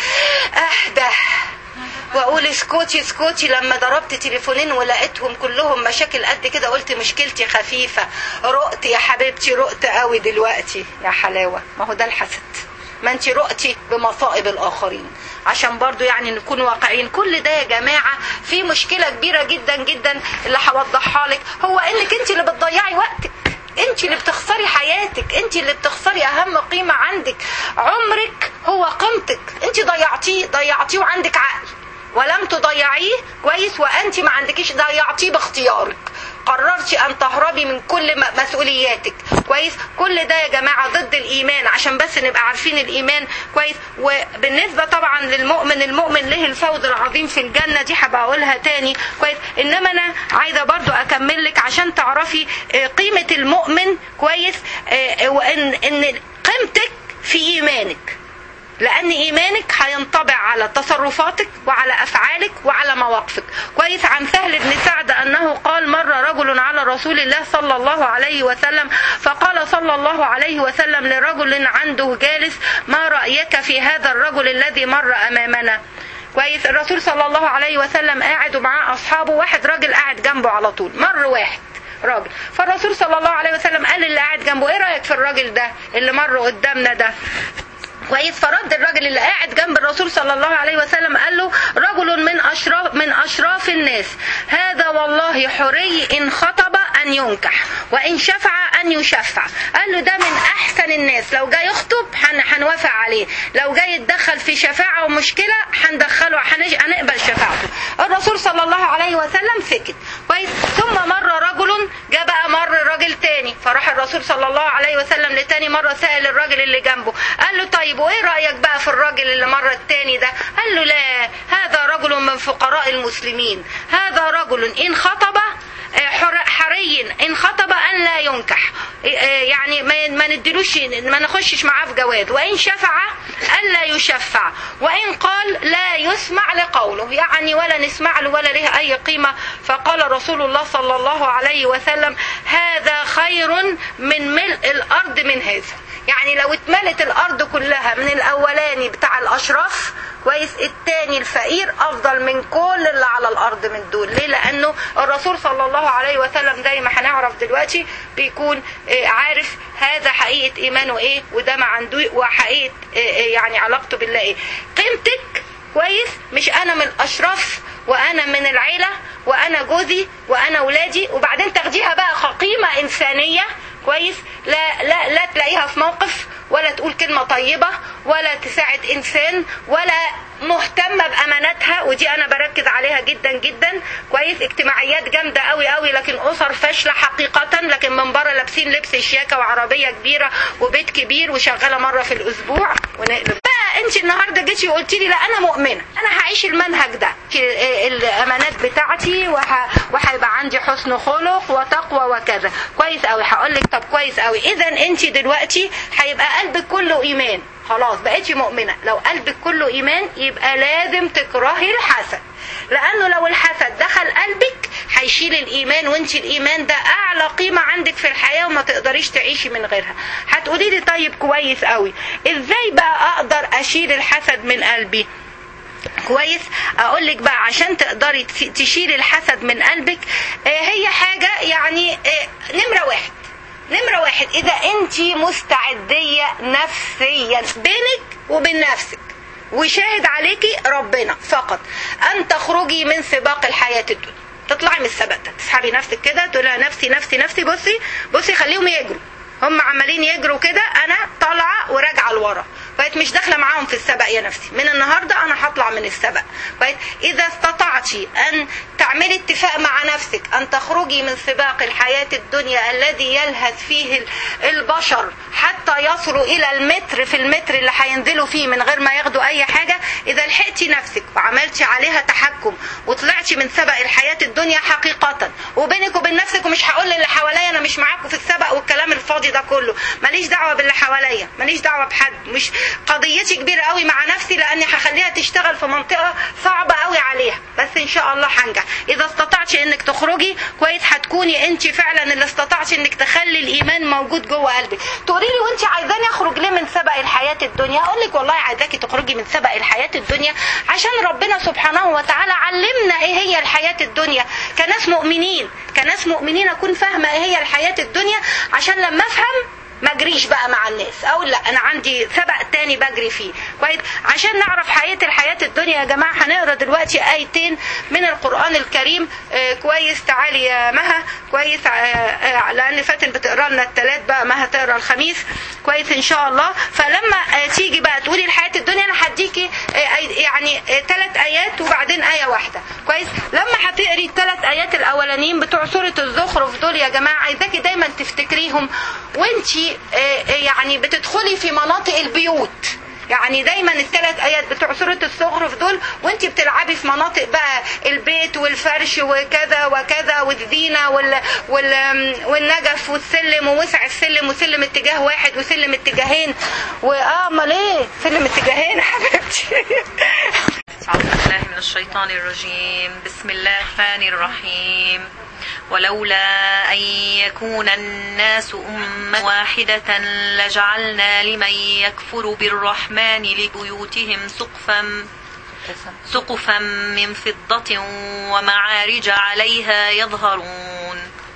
اهدى واقول اسكتي اسكتي لما ضربت تليفونين ولقيتهم كلهم مشاكل قد كده قلت مشكلتي خفيفه رقت يا حبيبتي رقت قوي دلوقتي يا حلاوه ما هو ده الحسد ما انت رؤتي بمصائب الاخرين عشان برضو يعني نكون واقعيين كل ده يا جماعة في مشكلة كبيرة جدا جدا اللي هوضحها لك هو انك انت اللي بتضيعي وقتك انت اللي بتخسري حياتك انت اللي بتخسري اهم قيمة عندك عمرك هو قيمتك انت ضيعتيه ضيعتيه وعندك عقل ولم تضيعيه كويس وانت ما عندكيش ضيعتيه باختيارك قررتي ان تهربي من كل مسؤولياتك كويس كل ده يا جماعه ضد الايمان عشان بس نبقى عارفين الايمان كويس وبالنسبه طبعا للمؤمن المؤمن له الفوز العظيم في الجنه دي هبقى اقولها تاني كويس انما انا عايزه برضو اكمل لك عشان تعرفي قيمه المؤمن كويس وان ان قيمتك في ايمانك لان ايمانك هينطبع على تصرفاتك وعلى افعالك وعلى مواقفك كويس عن سهل بن سعد انه قال مر رجل على رسول الله صلى الله عليه وسلم فقال صلى الله عليه وسلم لرجل عنده جالس ما رايك في هذا الرجل الذي مر امامنا كويس الرسول صلى الله عليه وسلم قاعد ومعاه اصحابه واحد راجل قاعد جنبه على طول مر واحد راجل فالرسول صلى الله عليه وسلم قال اللي قاعد جنبه ايه رايك في الراجل ده اللي مر قدامنا ده كويس فرد الراجل اللي قاعد جنب الرسول صلى الله عليه وسلم قال له رجل من اشراف من اشراف الناس هذا والله حري ان خطب ان ينكح وان شفع ان يشفع قال له ده من احسن الناس لو جاي يخطب هنوافق عليه لو جاي يتدخل في شفاعه ومشكله هندخله هنقبل شفاعته الرسول صلى الله عليه وسلم سكت كويس ثم مر رجل جاء بقى مر راجل تاني فراح الرسول صلى الله عليه وسلم لتاني مره سال الراجل اللي جنبه قال له طيب وايه رايك بقى في الراجل اللي مر التاني ده قال له لا هذا رجل من فقراء المسلمين هذا رجل ان خطب حري ان خطب ان لا ينكح يعني ما ندلوش ما نخشش معاه في جواز وان شفع ان لا يشفع وان قال لا يسمع لقوله يعني ولا نسمع له ولا له اي قيمه فقال رسول الله صلى الله عليه وسلم هذا خير من ملء الارض من هذا يعني لو اتملت الارض كلها من الاولاني بتاع الاشراف كويس التاني الفقير افضل من كل اللي على الارض من دول ليه لانه الرسول صلى الله عليه وسلم زي ما هنعرف دلوقتي بيكون عارف هذا حقيقه ايمانه ايه وده ما عنده وحقيقه يعني علاقته بالله ايه قيمتك كويس مش انا من الاشراف وانا من العيله وانا جوزي وانا ولادي وبعدين تاخديها بقى كقيمه انسانيه كويس لا لا لا تلاقيها في موقف ولا تقول كلمة طيبة ولا تساعد إنسان ولا مهتمة بأماناتها ودي أنا بركز عليها جدا جدا كويس اجتماعيات جامدة قوي قوي لكن أسر فاشلة حقيقة لكن من بره لابسين لبس شياكة وعربية كبيرة وبيت كبير وشغالة مرة في الأسبوع ونقلب بقى أنت النهاردة جيتي وقلتي لي لا أنا مؤمنة أنا هعيش المنهج ده الأمانات بتاعتي وهيبقى عندي حسن خلق وتقوى وكذا كويس قوي هقول لك طب كويس قوي إذا أنت دلوقتي هيبقى قلبك كله إيمان خلاص بقيتي مؤمنة لو قلبك كله إيمان يبقى لازم تكرهي الحسد لأنه لو الحسد دخل قلبك هيشيل الإيمان وانت الإيمان ده أعلى قيمة عندك في الحياة وما تقدريش تعيشي من غيرها هتقولي لي طيب كويس قوي إزاي بقى أقدر أشيل الحسد من قلبي كويس اقول لك بقى عشان تقدري تشيلي الحسد من قلبك هي حاجه يعني نمره واحد نمرة واحد إذا أنت مستعدية نفسيا بينك وبين نفسك وشاهد عليكي ربنا فقط أن تخرجي من سباق الحياة الدنيا تطلعي من السباق ده تسحبي نفسك كده تقولي نفسي نفسي نفسي بصي بصي خليهم يجروا هم عمالين يجروا كده انا طالعه وراجعه لورا بقيت مش داخله معاهم في السبق يا نفسي من النهارده انا هطلع من السبق بقيت اذا استطعتي ان تعملي اتفاق مع نفسك ان تخرجي من سباق الحياه الدنيا الذي يلهث فيه البشر حتى يصلوا الى المتر في المتر اللي هينزلوا فيه من غير ما ياخدوا اي حاجه اذا لحقتي نفسك وعملتي عليها تحكم وطلعتي من سبق الحياه الدنيا حقيقه وبينك وبين نفسك ومش هقول للي حواليا انا مش معاكم في السبق والكلام الفاضي ده كله ماليش دعوه باللي حواليا ماليش دعوه بحد مش قضيتي كبيره قوي مع نفسي لاني هخليها تشتغل في منطقه صعبه قوي عليها بس ان شاء الله هنجح اذا استطعتي انك تخرجي كويس هتكوني انت فعلا اللي استطعتي انك تخلي الايمان موجود جوه قلبك تقولي لي وانت عايزاني اخرج ليه من سبق الحياه الدنيا اقول لك والله عايزاكي تخرجي من سبق الحياه الدنيا عشان ربنا سبحانه وتعالى علمنا ايه هي الحياه الدنيا كناس مؤمنين كناس مؤمنين اكون فاهمه ايه هي الحياه الدنيا عشان لما افهم ما اجريش بقى مع الناس اقول لا انا عندي سبق تاني بجري فيه كويس عشان نعرف حقيقه الحياه الدنيا يا جماعه هنقرا دلوقتي ايتين من القران الكريم آه كويس تعالي يا مها كويس آه آه لان فاتن بتقرا لنا الثلاث بقى مها تقرا الخميس كويس ان شاء الله فلما آه تيجي بقى تقولي الحياه الدنيا انا هديكي آه يعني ثلاث ايات وبعدين ايه واحده كويس لما هتقري الثلاث ايات الاولانيين بتوع سوره الزخرف دول يا جماعه عايزاكي دايما تفتكريهم وانتي يعني بتدخلي في مناطق البيوت يعني دايما الثلاث ايات بتوع سوره الزخرف دول وانت بتلعبي في مناطق بقى البيت والفرش وكذا وكذا والزينه وال وال والنجف والسلم ووسع السلم وسلم اتجاه واحد وسلم اتجاهين واه امال ايه سلم اتجاهين يا حبيبتي
أعوذ بالله من الشيطان الرجيم بسم الله الرحمن الرحيم ولولا أن يكون الناس أمة واحدة لجعلنا لمن يكفر بالرحمن لبيوتهم سقفا سقفا من فضة ومعارج عليها يظهرون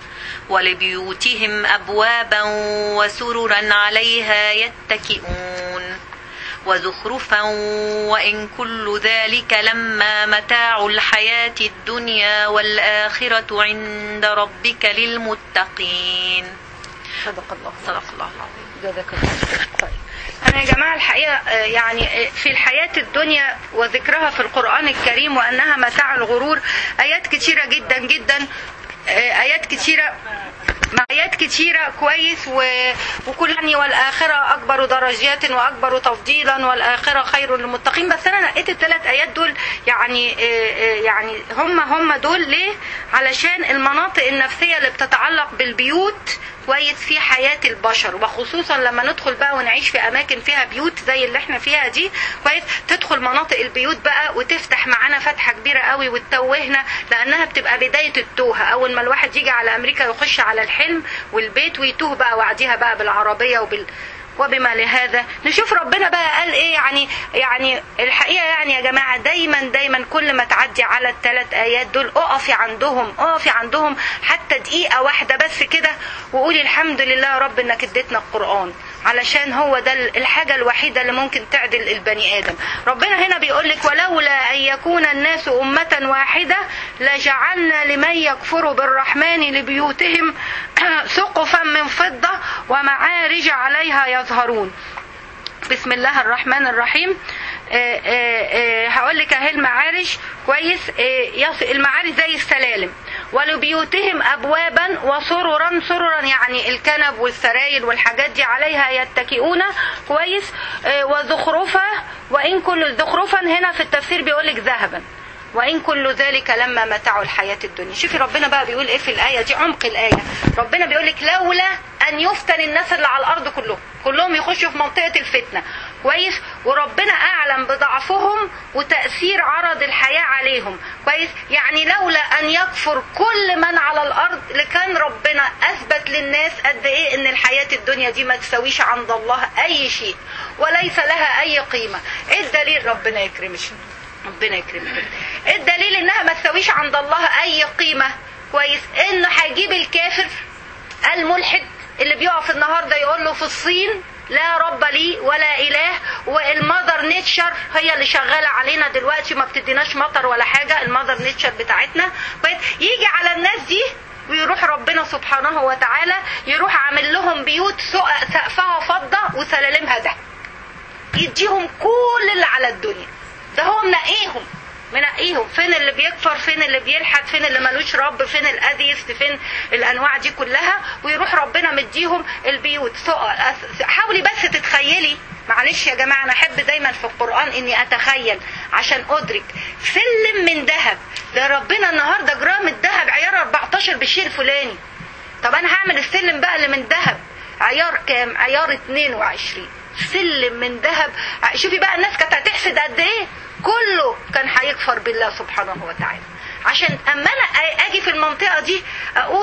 ولبيوتهم أبوابا وسررا عليها يتكئون وزخرفا وإن كل ذلك لما متاع الحياة الدنيا والآخرة عند ربك للمتقين
صدق الله
صدق الله العظيم
جزاك الله طيب أنا يا جماعة الحقيقة يعني في الحياة الدنيا وذكرها في القرآن الكريم وأنها متاع الغرور آيات كتيرة جدا جدا آيات كتيرة آيات كتيرة كويس و... وكل يعني والآخرة أكبر درجات وأكبر تفضيلا والآخرة خير للمتقين بس أنا نقيت الثلاث آيات دول يعني يعني هم هم دول ليه؟ علشان المناطق النفسية اللي بتتعلق بالبيوت كويس في حياة البشر وخصوصا لما ندخل بقى ونعيش في أماكن فيها بيوت زي اللي احنا فيها دي كويس تدخل مناطق البيوت بقى وتفتح معانا فتحة كبيرة قوي وتتوهنا لأنها بتبقى بداية التوهة أول ما الواحد يجي على أمريكا يخش على الحلم والبيت ويتوه بقى وعديها بقى بالعربية وبال وبما لهذا نشوف ربنا بقى قال ايه يعني يعني الحقيقه يعني يا جماعه دايما دايما كل ما تعدي على الثلاث ايات دول اقفي عندهم اقفي عندهم حتى دقيقه واحده بس كده وقولي الحمد لله يا رب انك اديتنا القران علشان هو ده الحاجة الوحيدة اللي ممكن تعدل البني آدم ربنا هنا بيقول لك ولولا أن يكون الناس أمة واحدة لجعلنا لمن يكفر بالرحمن لبيوتهم سقفا من فضة ومعارج عليها يظهرون بسم الله الرحمن الرحيم هقول لك اهي المعارج كويس المعارج زي السلالم ولبيوتهم ابوابا وسررا سررا يعني الكنب والسراير والحاجات دي عليها يتكئون كويس وزخرفه وان كل زخرفا هنا في التفسير بيقول لك ذهبا وإن كل ذلك لما متاع الحياة الدنيا شوفي ربنا بقى بيقول إيه في الآية دي عمق الآية ربنا بيقول لك لولا أن يفتن الناس اللي على الأرض كلهم كلهم يخشوا في منطقة الفتنة كويس وربنا أعلم بضعفهم وتأثير عرض الحياة عليهم كويس يعني لولا أن يكفر كل من على الأرض لكان ربنا أثبت للناس قد إيه إن الحياة الدنيا دي ما تساويش عند الله أي شيء وليس لها أي قيمة إيه الدليل ربنا يكرمك ربنا يكرمك الدليل انها ما تساويش عند الله اي قيمة كويس انه هيجيب الكافر الملحد اللي بيقف النهاردة يقول له في الصين لا رب لي ولا اله والمذر نيتشر هي اللي شغاله علينا دلوقتي ما بتديناش مطر ولا حاجه المذر نيتشر بتاعتنا كويس يجي على الناس دي ويروح ربنا سبحانه وتعالى يروح عامل لهم بيوت سقفها فضه وسلالمها ده يديهم كل اللي على الدنيا ده هو منقيهم منقيهم فين اللي بيكفر فين اللي بيلحد فين اللي ملوش رب فين الاذيست فين الانواع دي كلها ويروح ربنا مديهم البيوت حاولي بس تتخيلي معلش يا جماعه انا احب دايما في القران اني اتخيل عشان ادرك سلم من ذهب ده ربنا النهارده جرام الذهب عيار 14 بالشيء الفلاني طب انا هعمل السلم بقى اللي من ذهب عيار كام عيار 22 سلم من ذهب شوفي بقى الناس كانت هتحسد قد ايه كله كان هيكفر بالله سبحانه وتعالى عشان اما انا اجي في المنطقه دي اقول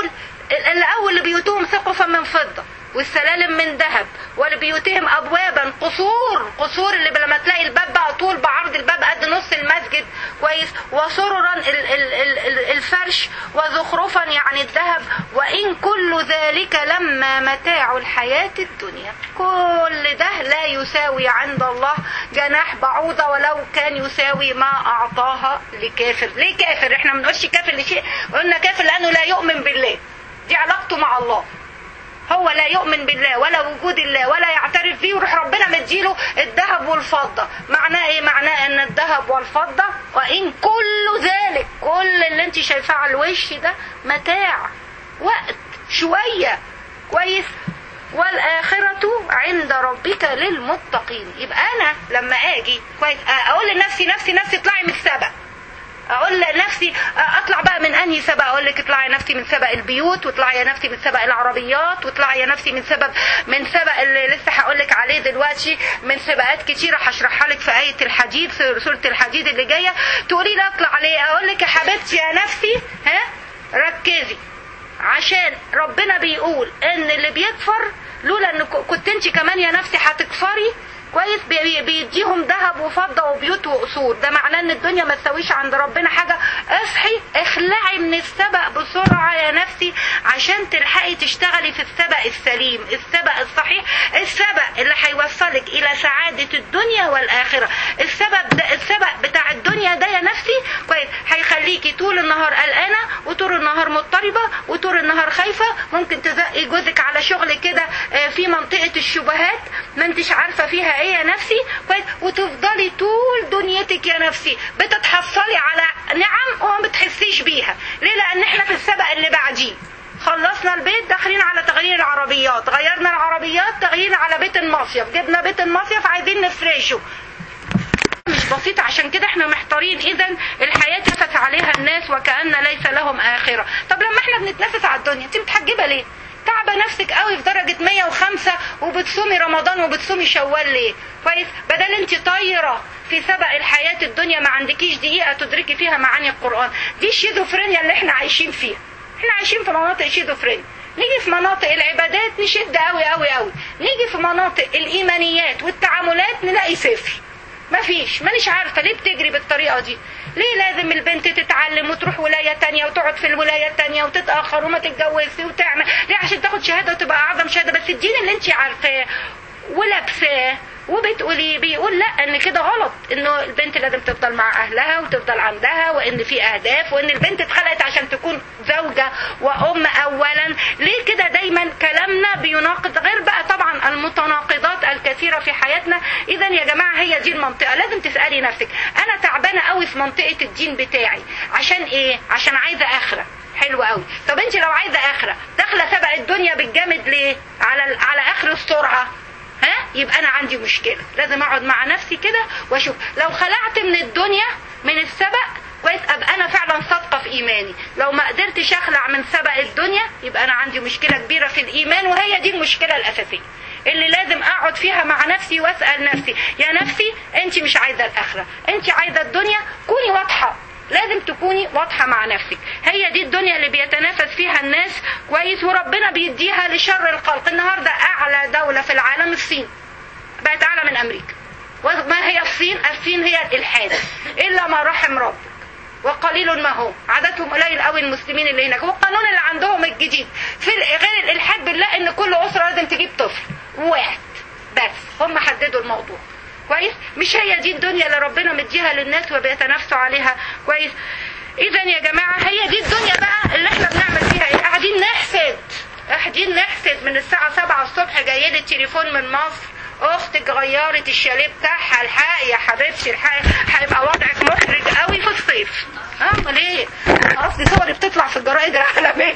اللي اول بيوتهم سقفا من فضه والسلالم من ذهب ولبيوتهم ابوابا قصور قصور اللي لما تلاقي الباب بقى طول بعرض الباب قد نص المسجد كويس وسررا ال- ال- ال- ال- الفرش وزخرفا يعني الذهب وان كل ذلك لما متاع الحياه الدنيا كل ده لا يساوي عند الله جناح بعوضه ولو كان يساوي ما اعطاها لكافر ليه كافر احنا ما بنقولش كافر لشيء قلنا كافر لانه لا يؤمن بالله دي علاقته مع الله هو لا يؤمن بالله ولا وجود الله ولا يعترف بيه ويروح ربنا مديله الذهب والفضة معناه ايه معناه ان الذهب والفضة وان كل ذلك كل اللي انت شايفاه على الوش ده متاع وقت شوية كويس والآخرة عند ربك للمتقين يبقى أنا لما أجي كويس أقول لنفسي نفسي نفسي اطلعي من السبق اقول لنفسي اطلع بقى من انهي سبق اقول لك اطلعي يا نفسي من سبق البيوت واطلعي يا نفسي من سبق العربيات واطلعي يا نفسي من سبب من سبق اللي لسه هقول لك عليه دلوقتي من سباقات كتيره هشرحها لك في ايه الحديد في سوره الحديد اللي جايه تقولي لي اطلع عليه اقول لك يا حبيبتي يا نفسي ها ركزي عشان ربنا بيقول ان اللي بيكفر لولا ان ك- كنت انت كمان يا نفسي هتكفري كويس بي- بيديهم ذهب وفضه وبيوت وقصور ده معناه ان الدنيا ما تساويش عند ربنا حاجه اصحي اخلعي من السبق بسرعه يا نفسي عشان تلحقي تشتغلي في السبق السليم السبق الصحيح السبق اللي هيوصلك الى سعاده الدنيا والاخره السبب ده السبق بتاع الدنيا ده يا نفسي كويس هيخليكي طول النهار قلقانه وطول النهار مضطربه وطول النهار خايفه ممكن تزقي جوزك على شغل كده آه، في منطقه الشبهات ما انتش عارفه فيها ايه يا نفسي كويس وتفضلي طول دنيتك يا نفسي بتتحصلي على نعم وما بتحسيش بيها ليه لان احنا في السبق اللي بعديه خلصنا البيت داخلين على تغيير العربيات غيرنا العربيات تغيير على بيت المصيف جبنا بيت المصيف عايزين نفرشه مش بسيطة عشان كده احنا محتارين اذا الحياة تنفس عليها الناس وكأن ليس لهم آخرة طب لما احنا بنتنافس على الدنيا انت متحجبة ليه تعبة نفسك قوي في درجة 105 وبتصومي رمضان وبتصومي شوال ليه كويس بدل انت طايرة في سبق الحياة الدنيا ما عندكيش دقيقة تدركي فيها معاني القرآن دي الشيزوفرينيا اللي احنا عايشين فيها احنا عايشين في مناطق شيزوفرينيا نيجي في مناطق العبادات نشد قوي قوي قوي نيجي في مناطق الايمانيات والتعاملات نلاقي صفر مفيش مانيش عارفة ليه بتجري بالطريقة دي ليه لازم البنت تتعلم وتروح ولاية تانية وتقعد في الولاية التانية وتتأخر وما تتجوزش وتعمل ليه عشان تاخد شهادة وتبقى أعظم شهادة بس الدين اللي انت عارفاه ولابساه وبتقولي بيقول لا ان كده غلط انه البنت لازم تفضل مع اهلها وتفضل عندها وان في اهداف وان البنت اتخلقت عشان تكون زوجة وام اولا ليه كده دايما كلامنا بيناقض غير بقى طبعا المتناقضات الكثيرة في حياتنا اذا يا جماعة هي دي المنطقة لازم تسألي نفسك انا تعبانة قوي في منطقة الدين بتاعي عشان ايه عشان عايزة اخرة حلو قوي طب انت لو عايزة اخرة داخلة سبق الدنيا بالجامد ليه على على اخر السرعة ها يبقى انا عندي مشكله لازم اقعد مع نفسي كده واشوف لو خلعت من الدنيا من السبق كويس ابقى انا فعلا صادقه في ايماني لو ما قدرتش اخلع من سبق الدنيا يبقى انا عندي مشكله كبيره في الايمان وهي دي المشكله الاساسيه اللي لازم اقعد فيها مع نفسي واسال نفسي يا نفسي انت مش عايزه الاخره انت عايزه الدنيا كوني واضحه لازم تكوني واضحة مع نفسك هي دي الدنيا اللي بيتنافس فيها الناس كويس وربنا بيديها لشر الخلق النهاردة أعلى دولة في العالم الصين بقت أعلى من أمريكا وما هي الصين الصين هي الإلحاد إلا ما رحم ربك وقليل ما هم عددهم قليل قوي المسلمين اللي هناك والقانون اللي عندهم الجديد في غير الالحاد بالله ان كل اسره لازم تجيب طفل واحد بس هم حددوا الموضوع كويس مش هي دي الدنيا اللي ربنا مديها للناس وبيتنافسوا عليها كويس اذا يا جماعه هي دي الدنيا بقى اللي احنا بنعمل فيها ايه قاعدين نحسد قاعدين نحسد من الساعه 7 الصبح جاي لي تليفون من مصر اختك غيرت الشاليه بتاعها الحقي يا حبيبتي الحقي هيبقى وضعك محرج قوي في الصيف امال ايه قصدي صوري بتطلع في الجرايد العالميه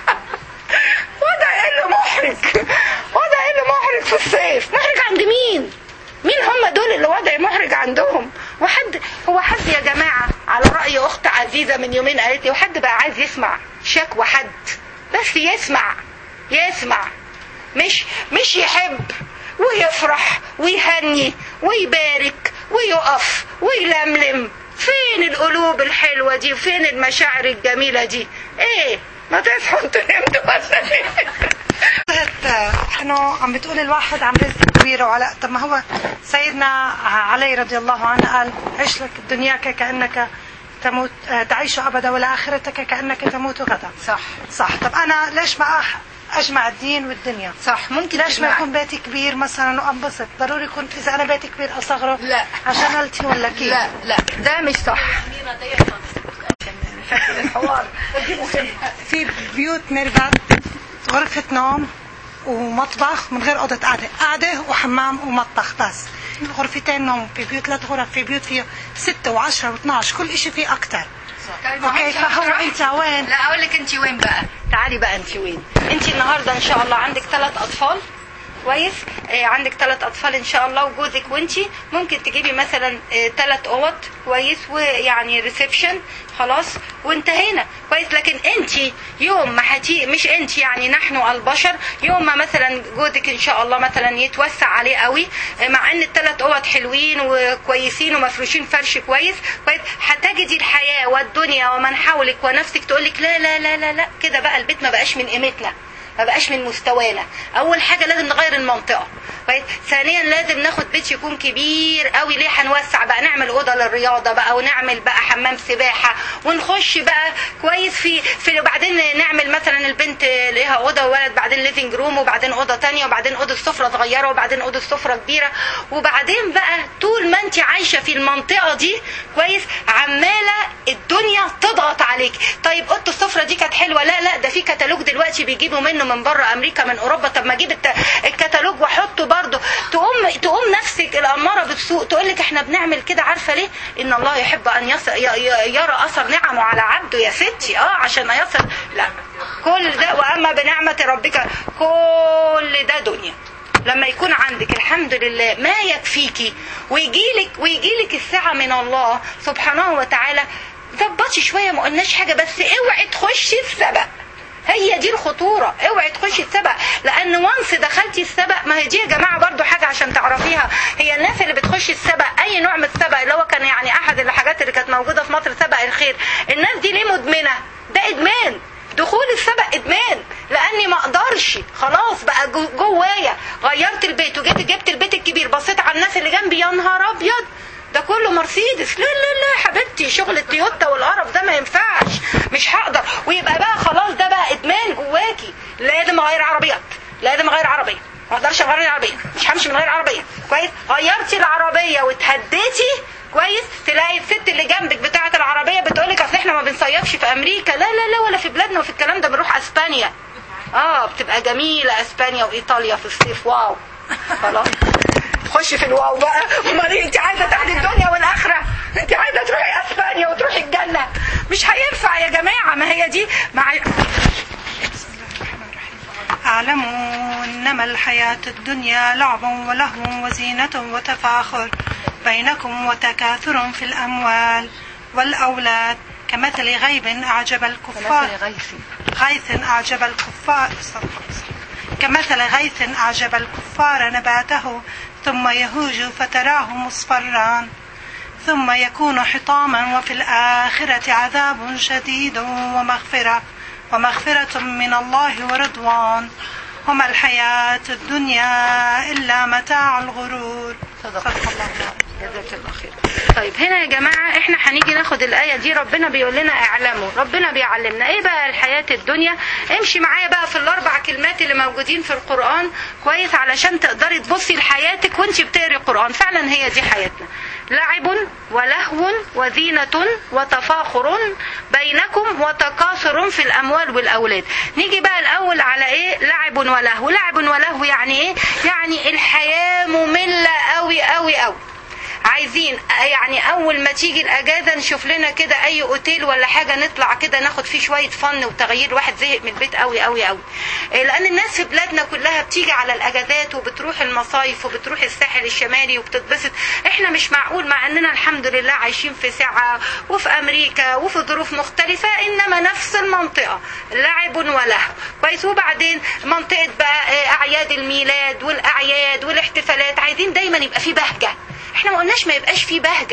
وضع ايه اللي محرج وضع ايه اللي محرج في الصيف محرج عند مين مين هم دول اللي وضع محرج عندهم وحد هو حد يا جماعة على رأي أخت عزيزة من يومين قالت لي وحد بقى عايز يسمع شكوى حد بس يسمع يسمع مش مش يحب ويفرح ويهني ويبارك ويقف ويلملم فين القلوب الحلوة دي وفين المشاعر الجميلة دي ايه ما تصحوا انتوا نمتوا ولا ايه
قصة انه عم بتقول الواحد عم رزق كبير وعلى طب ما هو سيدنا علي رضي الله عنه قال عيش لك دنياك كانك تموت آه، تعيش ابدا ولا اخرتك كانك تموت غدا
صح
صح طب انا ليش ما أح- اجمع الدين والدنيا
صح ممكن
ليش ما
تجمع.
يكون بيتي كبير مثلا وانبسط ضروري يكون اذا انا بيتي كبير اصغره
لا.
عشان التي ولا كيف
لا لا ده مش صح الحوار
في بيوت ميرفت غرفة نوم ومطبخ من غير أوضة قعدة قعدة وحمام ومطبخ بس غرفتين نوم في بيوت ثلاث غرف في بيوت فيه ستة وعشرة واثناش كل إشي فيه أكتر أوكي فهو أنت وين
لا اقول لك انت وين بقى تعالي بقى انت وين انت النهارده ان شاء الله عندك ثلاث اطفال كويس آه عندك ثلاث اطفال ان شاء الله وجوزك وانت ممكن تجيبي مثلا ثلاث اوض كويس ويعني ريسبشن خلاص وانتهينا كويس لكن انت يوم ما هتي مش انت يعني نحن البشر يوم ما مثلا جوزك ان شاء الله مثلا يتوسع عليه قوي آه، مع ان الثلاث اوض حلوين وكويسين ومفروشين فرش كويس كويس هتجدي الحياه والدنيا ومن حولك ونفسك تقول لك لا لا لا لا لا كده بقى البيت ما بقاش من قيمتنا ما بقاش من مستوانا اول حاجه لازم نغير المنطقه كويس ثانيا لازم ناخد بيت يكون كبير قوي ليه هنوسع بقى نعمل اوضه للرياضه بقى ونعمل بقى حمام سباحه ونخش بقى كويس في في وبعدين نعمل مثلا البنت ليها اوضه وولد بعدين ليفنج روم وبعدين اوضه تانية وبعدين اوضه سفره صغيره وبعدين اوضه سفره كبيره وبعدين بقى طول ما انت عايشه في المنطقه دي كويس عماله الدنيا تضغط عليك طيب اوضه السفره دي كانت حلوه لا لا ده في كتالوج دلوقتي بيجيبوا منه من بره امريكا من اوروبا طب ما اجيب الت- الكتالوج واحطه برضه تقوم تقوم نفسك الاماره بالسوء تقول لك احنا بنعمل كده عارفه ليه ان الله يحب ان يص... ي- ي- يرى اثر نعمه على عبده يا ستي اه عشان يصل لا كل ده واما بنعمه ربك كل ده دنيا لما يكون عندك الحمد لله ما يكفيكي ويجيلك ويجيلك السعه من الله سبحانه وتعالى ظبطي شويه ما قلناش حاجه بس اوعي تخشي السبق هي دي الخطورة اوعي تخشي السبق لان وانس دخلتي السبق ما هي دي يا جماعة برضو حاجة عشان تعرفيها هي الناس اللي بتخش السبق اي نوع من السبق اللي هو كان يعني احد الحاجات اللي كانت موجودة في مصر سبق الخير الناس دي ليه مدمنة ده ادمان دخول السبق ادمان لاني ما اقدرش خلاص بقى جو- جوايا غيرت البيت وجيت جبت البيت الكبير بصيت على الناس اللي جنبي يا نهار ابيض ده كله مرسيدس لا لا لا يا حبيبتي شغل التويوتا والقرف ده ما ينفعش مش هقدر ويبقى بقى خلاص ده بقى ادمان جواكي لازم اغير عربيات لازم اغير عربيه ما اقدرش اغير العربيه مش همشي من غير عربيه كويس غيرتي العربيه واتهديتي كويس تلاقي الست اللي جنبك بتاعه العربيه بتقولك اصل احنا ما بنصيفش في امريكا لا لا لا ولا في بلادنا وفي الكلام ده بنروح اسبانيا اه بتبقى جميله اسبانيا وايطاليا في الصيف واو خلاص خش في الواو بقى امال إيه؟ انت عايزه تاخدي الدنيا والاخره انت عايزه تروحي اسبانيا وتروحي الجنه مش هينفع يا جماعه ما هي دي مع
اعلموا انما الحياة الدنيا لعب ولهو وزينة وتفاخر بينكم وتكاثر في الاموال والاولاد كمثل غيب اعجب الكفار غيث أعجب الكفار استغفر الله. كمثل غيث أعجب الكفار نباته ثم يهوج فتراه مصفرا ثم يكون حطاما وفي الآخرة عذاب شديد ومغفرة ومغفرة من الله ورضوان وما الحياة الدنيا إلا متاع الغرور صدق الله العظيم.
جزاك الله خير طيب هنا يا جماعة احنا هنيجي ناخد الآية دي ربنا بيقول لنا اعلموا ربنا بيعلمنا ايه بقى الحياة الدنيا امشي معايا بقى في الاربع كلمات اللي موجودين في القرآن كويس علشان تقدري تبصي لحياتك وانت بتقري القرآن فعلا هي دي حياتنا لعب ولهو وزينة وتفاخر بينكم وتكاثر في الأموال والأولاد نيجي بقى الأول على إيه لعب ولهو لعب ولهو يعني إيه يعني الحياة مملة أوي أوي أوي عايزين يعني اول ما تيجي الاجازه نشوف لنا كده اي اوتيل ولا حاجه نطلع كده ناخد فيه شويه فن وتغيير واحد زهق من البيت قوي قوي قوي إيه، لان الناس في بلادنا كلها بتيجي على الاجازات وبتروح المصايف وبتروح الساحل الشمالي وبتتبسط احنا مش معقول مع اننا الحمد لله عايشين في سعه وفي امريكا وفي ظروف مختلفه انما نفس المنطقه لعب ولهو كويس وبعدين منطقه بقى إيه، اعياد الميلاد والاعياد والاحتفالات عايزين دايما يبقى في بهجه احنا ما قلناش ما يبقاش فيه بهجه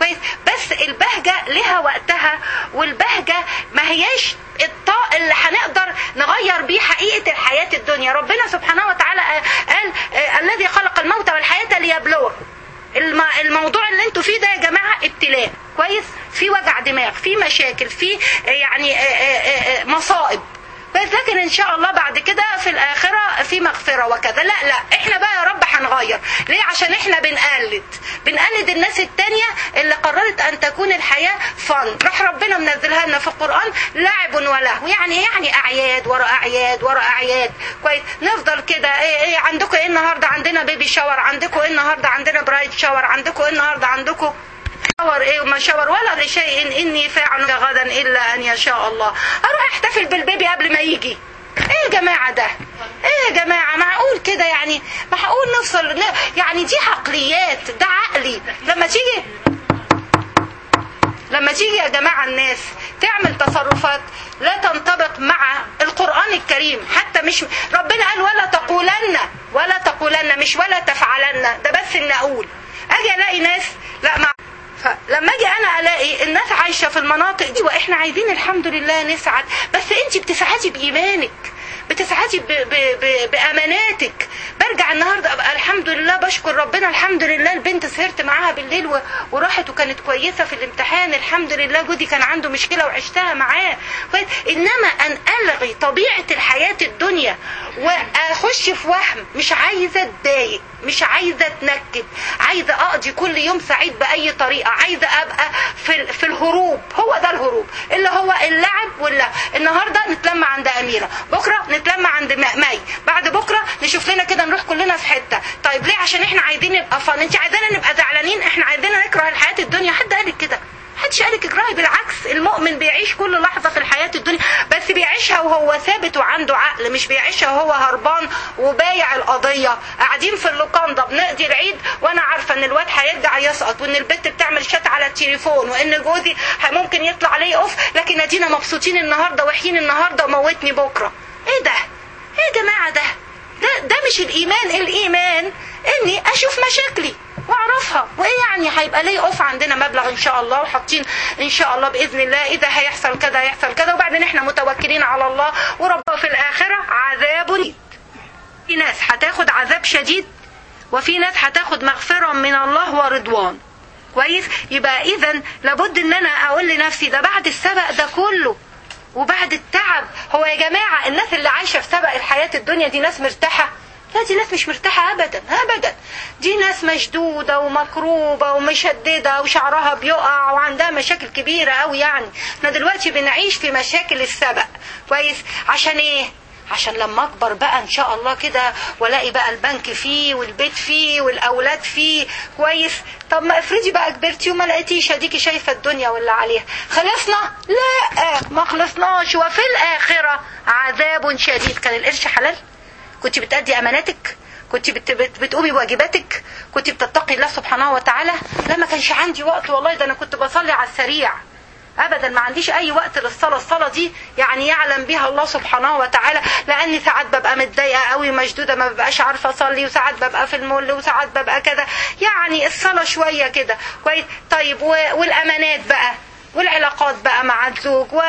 كويس بس البهجه لها وقتها والبهجه ما هياش الطاق اللي هنقدر نغير بيه حقيقه الحياه الدنيا ربنا سبحانه وتعالى قال آه، الذي خلق الموت والحياه ليبلوكم الم- الموضوع اللي انتوا فيه ده يا جماعه ابتلاء كويس في وجع دماغ في مشاكل في آه، يعني آه، آه، آه، مصائب بس لكن ان شاء الله بعد كده في الاخره في مغفره وكذا لا لا احنا بقى يا رب هنغير ليه عشان احنا بنقلد بنقلد الناس التانية اللي قررت ان تكون الحياه فن راح ربنا منزلها لنا في القران لعب ولهو يعني يعني اعياد ورا اعياد ورا اعياد كويس نفضل كده ايه ايه عندكم ايه النهارده عندنا بيبي شاور عندكم ايه النهارده عندنا برايد شاور عندكم ايه النهارده عندكم شاور ايه وما شاور ولا لشيء اني فاعل غدا الا ان يشاء الله اروح احتفل بالبيبي قبل ما يجي ايه يا جماعه ده ايه يا جماعه معقول كده يعني معقول نفصل لا، يعني دي عقليات ده عقلي لما تيجي لما تيجي يا جماعة الناس تعمل تصرفات لا تنطبق مع القرآن الكريم حتى مش ربنا قال ولا تقولن ولا تقولن مش ولا تفعلن ده بس ان اقول اجي الاقي ناس لا مع فلما اجي انا الاقي الناس عايشه في المناطق دي واحنا عايزين الحمد لله نسعد بس انت بتسعدي بايمانك بتسعدي ب- ب- ب- باماناتك برجع النهارده ابقى الحمد لله بشكر ربنا الحمد لله البنت سهرت معاها بالليل و- وراحت وكانت كويسه في الامتحان الحمد لله جوزي كان عنده مشكله وعشتها معاه كويس انما ان الغي طبيعه الحياه الدنيا واخش في وهم مش عايزه اتضايق مش عايزه اتنكد عايزه اقضي كل يوم سعيد باي طريقه عايزه ابقى في ال- في الهروب هو ده الهروب اللي هو اللعب واللعب النهارده نتلم عند اميره بكره نتلم عند م- مي بعد بكره نشوف لنا كده نروح كلنا في حته طيب ليه عشان احنا عايزين نبقى فن انت عايزانا نبقى زعلانين احنا عايزيننا نكره الحياه الدنيا حد قالك كده محدش قالك اكرهي بالعكس المؤمن بيعيش كل لحظه في الحياه الدنيا بس بيعيشها وهو ثابت وعنده عقل مش بيعيشها وهو هربان وبايع القضيه قاعدين في اللوكاندا بنقضي العيد وانا عارفه ان الواد هيرجع يسقط وان البت بتعمل شات على التليفون وان جوزي ه- ممكن يطلع عليه اوف لكن ادينا مبسوطين النهارده وحيين النهارده وموتني بكره ايه ده ايه يا جماعه ده ده ده مش الايمان الايمان اني اشوف مشاكلي واعرفها وايه يعني هيبقى ليه اوف عندنا مبلغ ان شاء الله وحاطين ان شاء الله باذن الله اذا هيحصل كذا هيحصل كذا وبعدين احنا متوكلين على الله وربنا في الاخره عذاب شديد. في ناس هتاخد عذاب شديد وفي ناس هتاخد مغفره من الله ورضوان كويس يبقى اذا لابد ان انا اقول لنفسي ده بعد السبق ده كله وبعد التعب هو يا جماعة الناس اللي عايشة في سبق الحياة الدنيا دي ناس مرتاحة لا دي ناس مش مرتاحة أبدا أبدا دي ناس مشدودة ومكروبة ومشددة وشعرها بيقع وعندها مشاكل كبيرة أوي يعني احنا دلوقتي بنعيش في مشاكل السبق كويس عشان ايه عشان لما اكبر بقى ان شاء الله كده والاقي بقى البنك فيه والبيت فيه والاولاد فيه كويس طب ما افرضي بقى كبرتي وما لقيتيش اديكي شايفه الدنيا واللي عليها خلصنا لا ما خلصناش وفي الاخره عذاب شديد كان القرش حلال كنت بتأدي اماناتك كنت بت بت بتقومي بواجباتك كنت بتتقي الله سبحانه وتعالى لا ما كانش عندي وقت والله ده انا كنت بصلي على السريع ابدا ما عنديش اي وقت للصلاه الصلاه دي يعني يعلم بها الله سبحانه وتعالى لاني ساعات ببقى متضايقه قوي مشدوده ما ببقاش عارفه اصلي وساعات ببقى في المول وساعات ببقى كده يعني الصلاه شويه كده كويس طيب و- والامانات بقى والعلاقات بقى مع الزوج و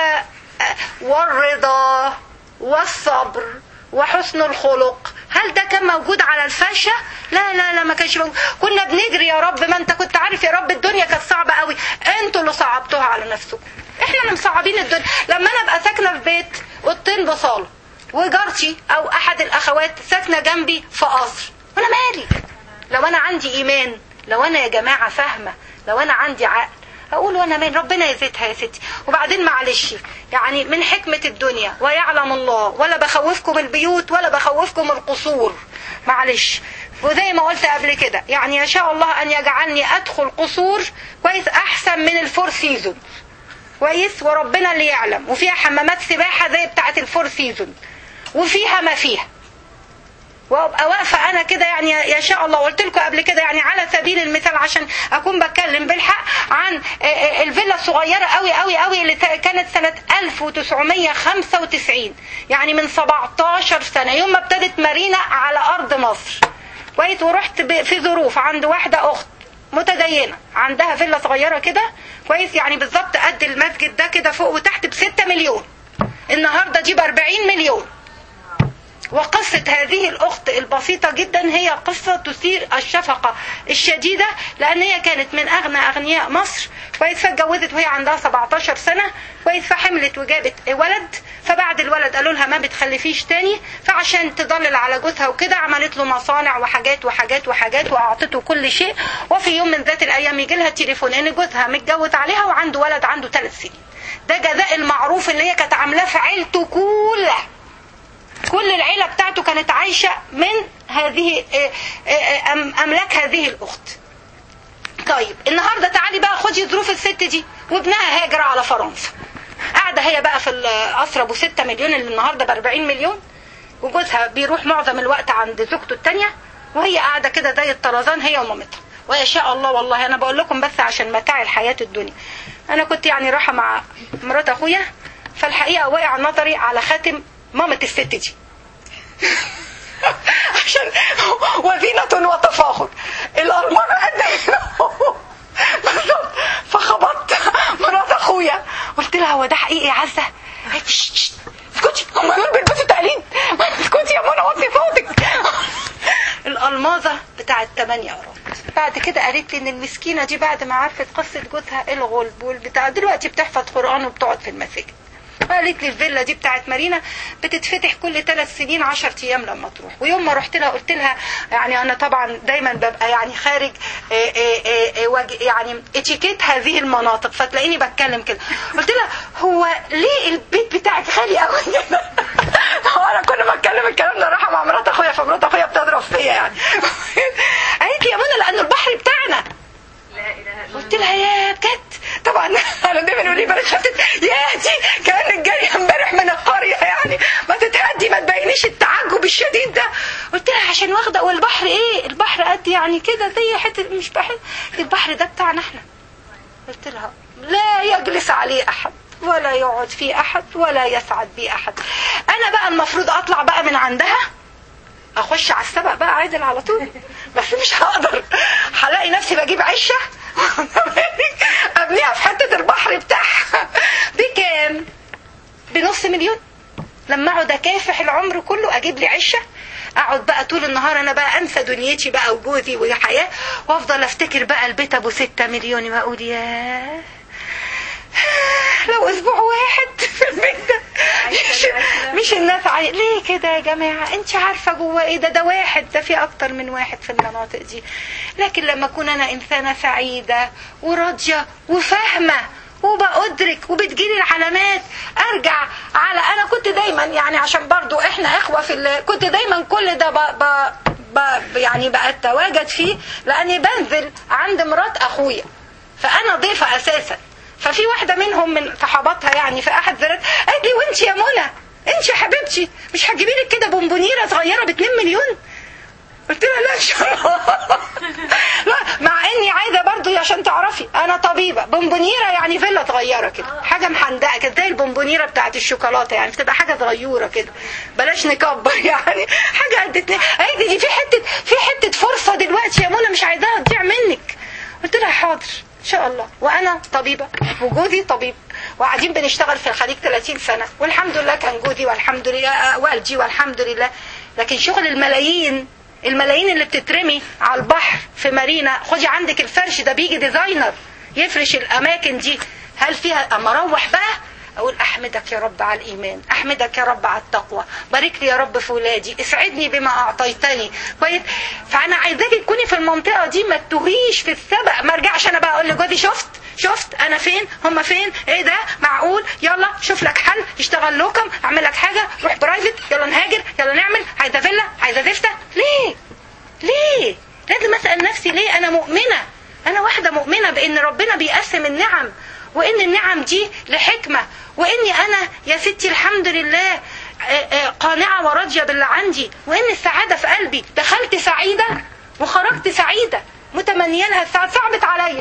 والرضا والصبر وحسن الخلق هل ده كان موجود على الفاشة؟ لا لا لا ما كانش موجود كنا بنجري يا رب ما انت كنت عارف يا رب الدنيا كانت صعبة قوي انتوا اللي صعبتوها على نفسكم احنا اللي مصعبين الدنيا لما انا ابقى ساكنة في بيت اوضتين بصالة وجارتي او احد الاخوات ساكنة جنبي في قصر انا مالي لو انا عندي ايمان لو انا يا جماعة فاهمة لو انا عندي عقل اقول وانا مين ربنا يزيدها يا ستي وبعدين معلش يعني من حكمة الدنيا ويعلم الله ولا بخوفكم البيوت ولا بخوفكم القصور معلش وزي ما قلت قبل كده يعني يشاء الله ان يجعلني ادخل قصور كويس احسن من الفور سيزون كويس وربنا اللي يعلم وفيها حمامات سباحة زي بتاعة الفور سيزون وفيها ما فيها وابقى واقفه انا كده يعني يا شاء الله قلت لكم قبل كده يعني على سبيل المثال عشان اكون بتكلم بالحق عن آه، آه، الفيلا الصغيره قوي قوي قوي اللي تا- كانت سنه 1995 يعني من 17 سنه يوم ما ابتدت مارينا على ارض مصر كويس ورحت ب- في ظروف عند واحده اخت متدينه عندها فيلا صغيره كده كويس يعني بالظبط قد المسجد ده كده فوق وتحت ب 6 مليون النهارده دي ب 40 مليون وقصة هذه الأخت البسيطة جدا هي قصة تثير الشفقة الشديدة لأن هي كانت من أغنى أغنياء مصر كويس فاتجوزت وهي عندها 17 سنة كويس فحملت وجابت ولد فبعد الولد قالوا لها ما بتخلفيش تاني فعشان تضلل على جوزها وكده عملت له مصانع وحاجات وحاجات وحاجات وأعطته كل شيء وفي يوم من ذات الأيام يجي لها تليفون إن جوزها متجوز عليها وعنده ولد عنده ثلاث سنين ده جزاء المعروف اللي هي كانت عاملاه في عيلته كلها كل العيلة بتاعته كانت عايشة من هذه أملاك هذه الأخت طيب النهاردة تعالي بقى خدي ظروف الست دي وابنها هاجر على فرنسا قاعدة هي بقى في القصر أبو 6 مليون اللي النهاردة ب 40 مليون وجوزها بيروح معظم الوقت عند زوجته التانية وهي قاعدة كده زي الطرزان هي ومامتها ويا شاء الله والله أنا بقول لكم بس عشان متاع الحياة الدنيا أنا كنت يعني رايحة مع مرات أخويا فالحقيقة وقع نظري على خاتم مامة الست دي عشان وزينة وتفاخر الأرمار قد بالظبط فخبطت مرات أخويا قلت لها هو ده حقيقي يا عزة اسكتي هم دول بيلبسوا تقليد اسكتي يا منى وطي صوتك الألماظة بتاعت 8 قرات بعد كده قالت لي ان المسكينة دي بعد ما عرفت قصة جوزها الغلب والبتاع دلوقتي بتحفظ قرآن وبتقعد في المساجد قالت لي الفيلا دي بتاعت مارينا بتتفتح كل ثلاث سنين 10 ايام لما تروح ويوم ما رحت لها قلت لها يعني انا طبعا دايما ببقى يعني خارج إيه إيه إيه وج- يعني اتيكيت هذه المناطق فتلاقيني بتكلم كده قلت لها هو ليه البيت بتاعك غالي قوي كده هو انا كل ما اتكلم الكلام ده رايحه مع مرات اخويا فمرات اخويا بتضرب فيا يعني قالت لي يا منى لان البحر بتاعنا قلت لها يا بجد طبعا انا دايما يقول لي بلاش شفتت يا دي كانك جايه امبارح من القريه يعني ما تتهدي ما تبينيش التعجب الشديد ده قلت لها عشان واخده والبحر ايه البحر قد يعني كده زي حته مش بحر البحر ده بتاعنا احنا قلت لها لا يجلس عليه احد ولا يقعد فيه احد ولا يسعد بيه احد انا بقى المفروض اطلع بقى من عندها اخش على السبق بقى عادل على طول بس مش هقدر هلاقي نفسي بجيب عشه ابنيها في حته البحر بتاعها بكام بنص مليون لما اقعد اكافح العمر كله اجيب لي عشه اقعد بقى طول النهار انا بقى انسى دنيتي بقى وجوزي وحياه وافضل افتكر بقى البيت ابو ستة مليون واقول ياه لو اسبوع واحد في البيت ده مش, مش الناس عاي... ليه كده يا جماعه انت عارفه جوه ايه ده ده واحد ده في اكتر من واحد في المناطق دي لكن لما اكون انا انسانه سعيده وراضيه وفاهمه وبأدرك وبتجيلي العلامات ارجع على انا كنت دايما يعني عشان برضو احنا اخوه في ال... كنت دايما كل ده ب... ب... ب... يعني بتواجد فيه لاني بنزل عند مرات اخويا فانا ضيفه اساسا ففي واحده منهم من صحاباتها يعني في احد زيارات قالت لي وانت يا منى انت يا حبيبتي مش هتجيبي لك كده بونبونيره صغيره ب 2 مليون قلت لها لا ان شاء الله لا مع اني عايزه برضو عشان تعرفي انا طبيبه بونبونيره يعني فيلا صغيره كده حاجه محندقه كده زي البونبونيره بتاعت الشوكولاته يعني بتبقى حاجه صغيره كده بلاش نكبر يعني حاجه قد اتنين قالت لي دي في حته في حته فرصه دلوقتي يا منى مش عايزاها تضيع منك قلت لها حاضر ان شاء الله وانا طبيبه وجوزي طبيب وقاعدين بنشتغل في الخليج 30 سنه والحمد لله كان جوزي والحمد لله آه، والدي والحمد لله لكن شغل الملايين الملايين اللي بتترمي على البحر في مارينا خدي عندك الفرش ده بيجي ديزاينر يفرش الاماكن دي هل فيها اما اروح بقى اقول احمدك يا رب على الايمان احمدك يا رب على التقوى بارك لي يا رب في ولادي اسعدني بما اعطيتني كويس فانا عايزاكي تكوني في المنطقه دي ما تتوهيش في السبق ما ارجعش انا بقى اقول لجوزي شفت شفت انا فين هم فين ايه ده معقول يلا شوف لك حل اشتغل لوكم اعمل لك حاجه روح برايفت يلا نهاجر يلا نعمل عايزه فيلا عايزه زفته ليه ليه لازم اسال نفسي ليه انا مؤمنه انا واحده مؤمنه بان ربنا بيقسم النعم وان النعم دي لحكمه واني انا يا ستي الحمد لله آه، آه، قانعه وراضيه باللي عندي وان السعاده في قلبي دخلت سعيده وخرجت سعيده متمنيه لها السعاده صعبت عليا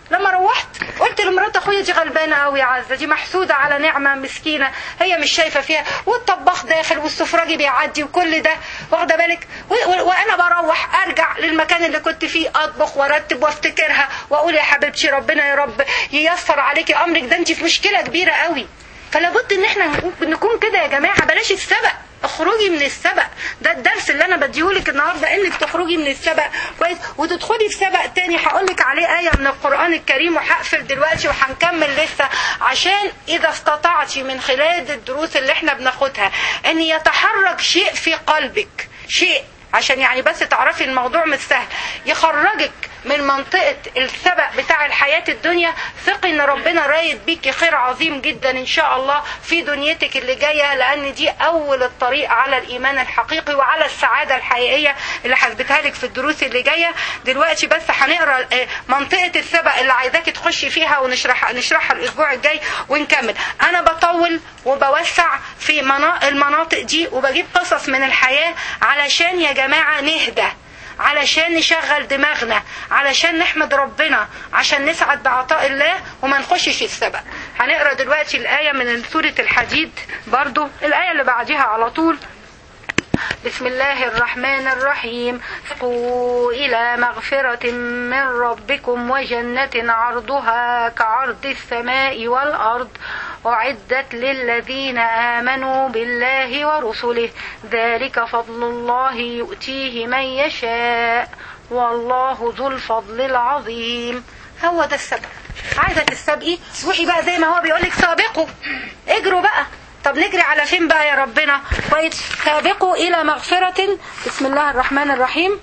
لما روحت قلت لمرات اخويا دي غلبانه قوي يا عزه دي محسوده على نعمه مسكينه هي مش شايفه فيها والطباخ داخل والسفراجي بيعدي وكل ده واخده بالك و- و- وانا بروح ارجع للمكان اللي كنت فيه اطبخ وارتب وافتكرها واقول يا حبيبتي ربنا يا رب ييسر عليكي امرك ده انت في مشكله كبيره قوي فلا بد ان احنا نكون كده يا جماعه بلاش السبق اخرجي من السبق ده الدرس اللي انا بديهولك النهارده انك تخرجي من السبق كويس وتدخلي في سبق تاني هقولك عليه ايه من القران الكريم وهقفل دلوقتي وهنكمل لسه عشان اذا استطعتي من خلال الدروس اللي احنا بناخدها ان يتحرك شيء في قلبك شيء عشان يعني بس تعرفي الموضوع مش سهل يخرجك من منطقة السبق بتاع الحياة الدنيا ثقي ان ربنا رايد بيكي خير عظيم جدا ان شاء الله في دنيتك اللي جاية لان دي اول الطريق على الايمان الحقيقي وعلى السعادة الحقيقية اللي هثبتها لك في الدروس اللي جاية دلوقتي بس هنقرا آه، منطقة السبق اللي عايزاكي تخشي فيها ونشرح نشرحها الاسبوع الجاي ونكمل انا بطول وبوسع في منا- المناطق دي وبجيب قصص من الحياة علشان يا جماعة نهدى علشان نشغل دماغنا علشان نحمد ربنا عشان نسعد بعطاء الله وما نخشش السبق هنقرا دلوقتي الآية من سورة الحديد برضو الآية اللي بعديها على طول بسم الله الرحمن الرحيم فقوا إلى مغفرة من ربكم وجنة عرضها كعرض السماء والأرض أعدت للذين آمنوا بالله ورسله ذلك فضل الله يؤتيه من يشاء والله ذو الفضل العظيم هو ده السبق عايزة تسابقي روحي بقى زي ما هو بيقولك سابقوا اجروا بقى طب نجري على فين بقى يا ربنا كويس سابقوا الى مغفرة بسم الله الرحمن الرحيم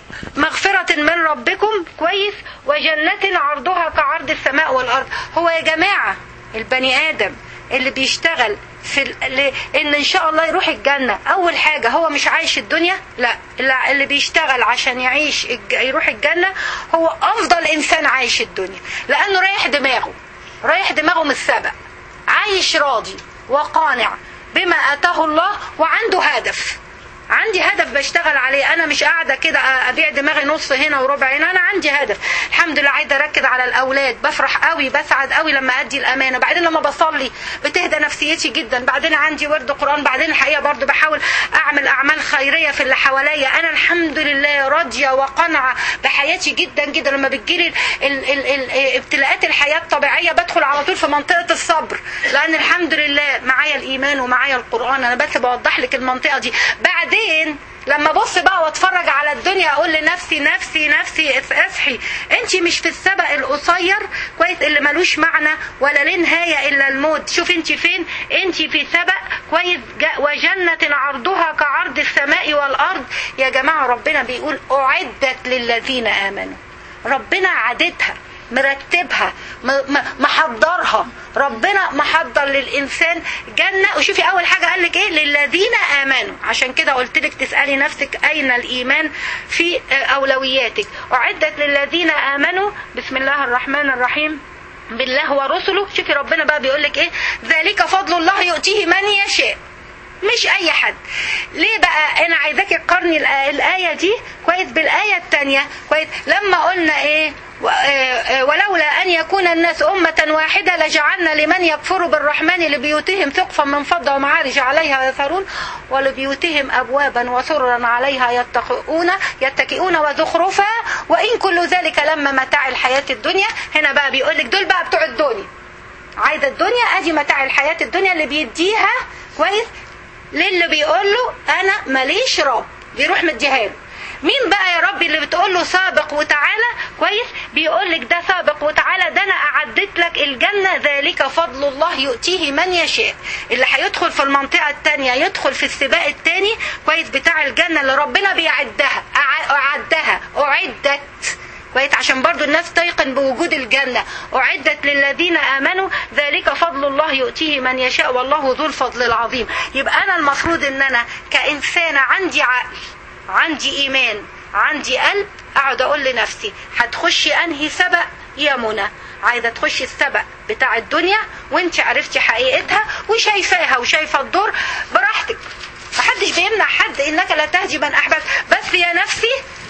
مغفرة من ربكم كويس وجنة عرضها كعرض السماء والأرض هو يا جماعة البني آدم اللي بيشتغل في ال- ل- ان ان شاء الله يروح الجنة اول حاجة هو مش عايش الدنيا لا لا، اللي بيشتغل عشان يعيش الج- يروح الجنة هو افضل انسان عايش الدنيا لانه رايح دماغه رايح دماغه من السبق عايش راضي وقانع بما اتاه الله وعنده هدف عندي هدف بشتغل عليه انا مش قاعده كده ابيع دماغي نص هنا وربع هنا انا عندي هدف الحمد لله عايزه اركز على الاولاد بفرح قوي بسعد قوي لما ادي الامانه بعدين لما بصلي بتهدى نفسيتي جدا بعدين عندي ورد قران بعدين الحقيقه برضو بحاول اعمل اعمال خيريه في اللي حواليا انا الحمد لله راضيه وقنعه بحياتي جدا جدا لما بتجيلي ال- ال- ال- ابتلاءات الحياه الطبيعيه بدخل على طول في منطقه الصبر لان الحمد لله معايا الايمان ومعايا القران انا بس بوضح لك المنطقه دي بعدين لما ابص بقى واتفرج على الدنيا اقول لنفسي نفسي نفسي اس- اصحي انت مش في السبق القصير كويس اللي ملوش معنى ولا له نهايه الا الموت شوف انت فين انت في سبق كويس جا- وجنه عرضها كعرض السماء والارض يا جماعه ربنا بيقول اعدت للذين امنوا ربنا عادتها مرتبها م- م- محضرها ربنا محضر للانسان جنه وشوفي اول حاجه قال لك ايه للذين امنوا عشان كده قلت لك تسالي نفسك اين الايمان في آه، اولوياتك اعدت للذين امنوا بسم الله الرحمن الرحيم بالله ورسله شوفي ربنا بقى بيقول لك ايه ذلك فضل الله يؤتيه من يشاء مش اي حد ليه بقى انا عايزاكي تقارني الآ- الايه دي كويس بالايه الثانيه كويس لما قلنا ايه و- آه، آه، ولولا ان يكون الناس امه واحده لجعلنا لمن يكفر بالرحمن لبيوتهم سقفا من فضه ومعارج عليها يثرون ولبيوتهم ابوابا وسررا عليها يتقون يتكئون وزخرفا وان كل ذلك لما متاع الحياه الدنيا هنا بقى بيقول لك دول بقى بتوع الدنيا عايزه الدنيا ادي متاع الحياه الدنيا اللي بيديها كويس للي بيقول له انا ماليش رب بيروح مديها له مين بقى يا ربي اللي بتقول له سابق وتعالى كويس بيقول لك ده سابق وتعالى ده انا اعدت لك الجنه ذلك فضل الله يؤتيه من يشاء اللي هيدخل في المنطقه الثانيه يدخل في السباق الثاني كويس بتاع الجنه اللي ربنا بيعدها أع- اعدها اعدت كويس عشان برضو الناس تيقن بوجود الجنة أعدت للذين آمنوا ذلك فضل الله يؤتيه من يشاء والله ذو الفضل العظيم يبقى أنا المفروض أن أنا كإنسانة عندي عقل عندي إيمان عندي قلب أقعد أقول لنفسي هتخشي أنهي سبق يا منى عايزة تخشي السبق بتاع الدنيا وانت عرفتي حقيقتها وشايفاها وشايفة الدور براحتك محدش بيمنع حد انك لا تهدي من احببت بس يا نفسي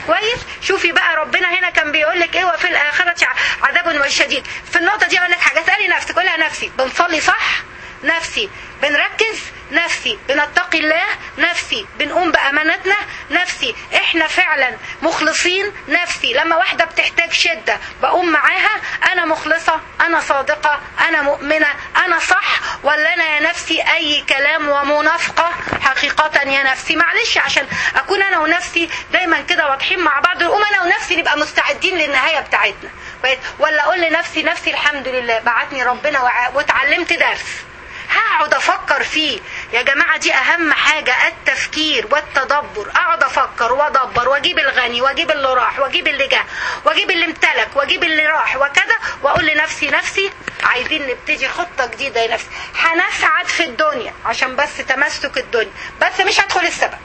كويس شوفي بقى ربنا هنا كان بيقول لك ايه وفي الاخره عذاب شديد في النقطه دي اقول لك حاجه اسالي نفسك قولها نفسي بنصلي صح نفسي بنركز نفسي بنتقي الله نفسي بنقوم بأمانتنا نفسي احنا فعلا مخلصين نفسي لما واحدة بتحتاج شدة بقوم معاها انا مخلصة انا صادقة انا مؤمنة انا صح ولا انا يا نفسي اي كلام ومنافقة حقيقة يا نفسي معلش عشان اكون انا ونفسي دايما كده واضحين مع بعض نقوم انا ونفسي نبقى مستعدين للنهاية بتاعتنا ولا اقول لنفسي نفسي الحمد لله بعتني ربنا واتعلمت درس هقعد افكر فيه يا جماعة دي اهم حاجة التفكير والتدبر اقعد افكر وادبر واجيب الغني واجيب اللي راح واجيب اللي جه واجيب اللي امتلك واجيب اللي راح وكذا واقول لنفسي نفسي عايزين نبتدي خطة جديدة يا نفسي هنسعد في الدنيا عشان بس تمسك الدنيا بس مش هدخل السبق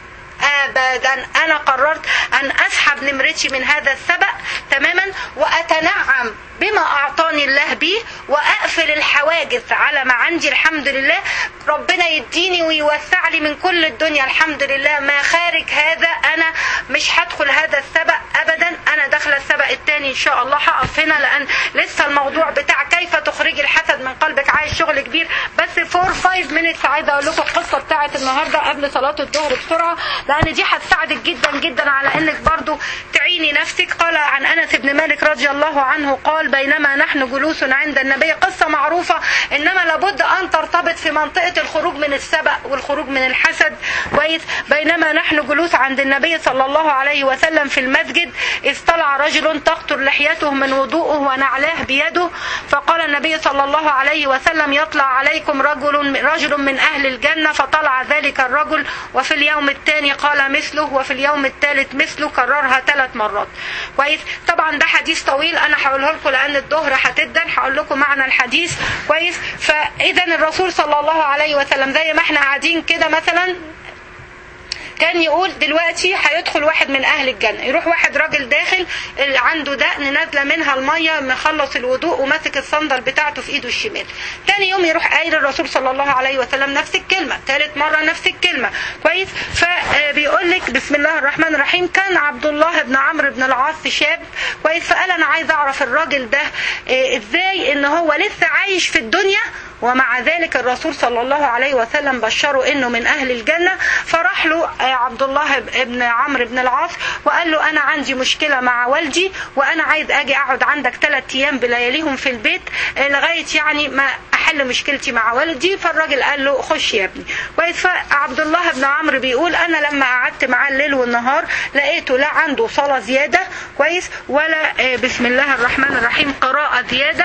ابدا انا قررت ان اسحب نمرتي من هذا السبق تماما واتنعم بما اعطاني الله به واقفل الحواجز على ما عندي الحمد لله ربنا يديني ويوسع لي من كل الدنيا الحمد لله ما خارج هذا انا مش هدخل هذا السبق ابدا انا داخله السبق الثاني ان شاء الله هقف هنا لان لسه الموضوع بتاع كيف تخرجي الحسد من قلبك عايز شغل كبير بس فور فايف مينتس عايزه اقول لكم القصه بتاعت النهارده قبل صلاه الظهر بسرعه لان دي هتساعدك جدا جدا على انك برضو تعيني نفسك قال عن انس بن مالك رضي الله عنه قال بينما نحن جلوس عند النبي قصه معروفه انما لابد ان ترتبط في منطقه الخروج من السبق والخروج من الحسد كويس بينما نحن جلوس عند النبي صلى الله عليه وسلم في المسجد اذ طلع رجل تقطر لحيته من وضوءه ونعلاه بيده فقال النبي صلى الله عليه وسلم يطلع عليكم رجل رجل من اهل الجنه فطلع ذلك الرجل وفي اليوم الثاني قال مثله وفي اليوم الثالث مثله كررها ثلاث مرات كويس طبعا ده حديث طويل انا هقوله لكم لان الظهر هتدن هقول لكم معنى الحديث كويس فاذا الرسول صلى الله عليه وسلم زي ما احنا قاعدين كده مثلا كان يقول دلوقتي هيدخل واحد من اهل الجنه يروح واحد راجل داخل اللي عنده دقن نازله منها الميه مخلص الوضوء وماسك الصندل بتاعته في ايده الشمال تاني يوم يروح قايل الرسول صلى الله عليه وسلم نفس الكلمه ثالث مره نفس الكلمه كويس فبيقول لك بسم الله الرحمن الرحيم كان عبد الله بن عمرو بن العاص شاب كويس فقال انا عايز اعرف الراجل ده ازاي ان هو لسه عايش في الدنيا ومع ذلك الرسول صلى الله عليه وسلم بشره انه من اهل الجنة فراح له عبد الله بن عمرو بن العاص وقال له انا عندي مشكلة مع والدي وانا عايز اجي اقعد عندك ثلاث ايام بلياليهم في البيت لغاية يعني ما احل مشكلتي مع والدي فالراجل قال له خش يا ابني كويس فعبد الله بن عمرو بيقول انا لما قعدت معاه الليل والنهار لقيته لا عنده صلاة زيادة كويس ولا بسم الله الرحمن الرحيم قراءة زيادة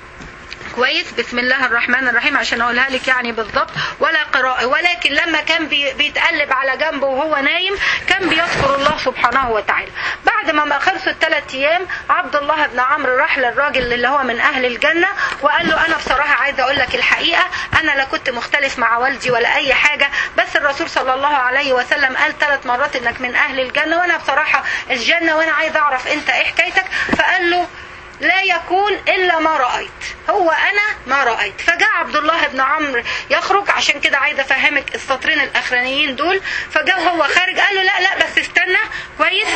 كويس بسم الله الرحمن الرحيم عشان اقولها لك يعني بالضبط ولا قراءة ولكن لما كان بيتقلب على جنبه وهو نايم كان بيذكر الله سبحانه وتعالى بعد ما خلصوا الثلاث ايام عبد الله بن عمرو راح للراجل اللي هو من اهل الجنة وقال له انا بصراحة عايز اقول لك الحقيقة انا لا كنت مختلف مع والدي ولا اي حاجة بس الرسول صلى الله عليه وسلم قال ثلاث مرات انك من اهل الجنة وانا بصراحة الجنة وانا عايز اعرف انت ايه حكايتك فقال له لا يكون إلا ما رأيت هو أنا ما رأيت فجاء عبد الله بن عمرو يخرج عشان كده عايزة أفهمك السطرين الأخرانيين دول فجاء هو خارج قال له لا لا بس استنى كويس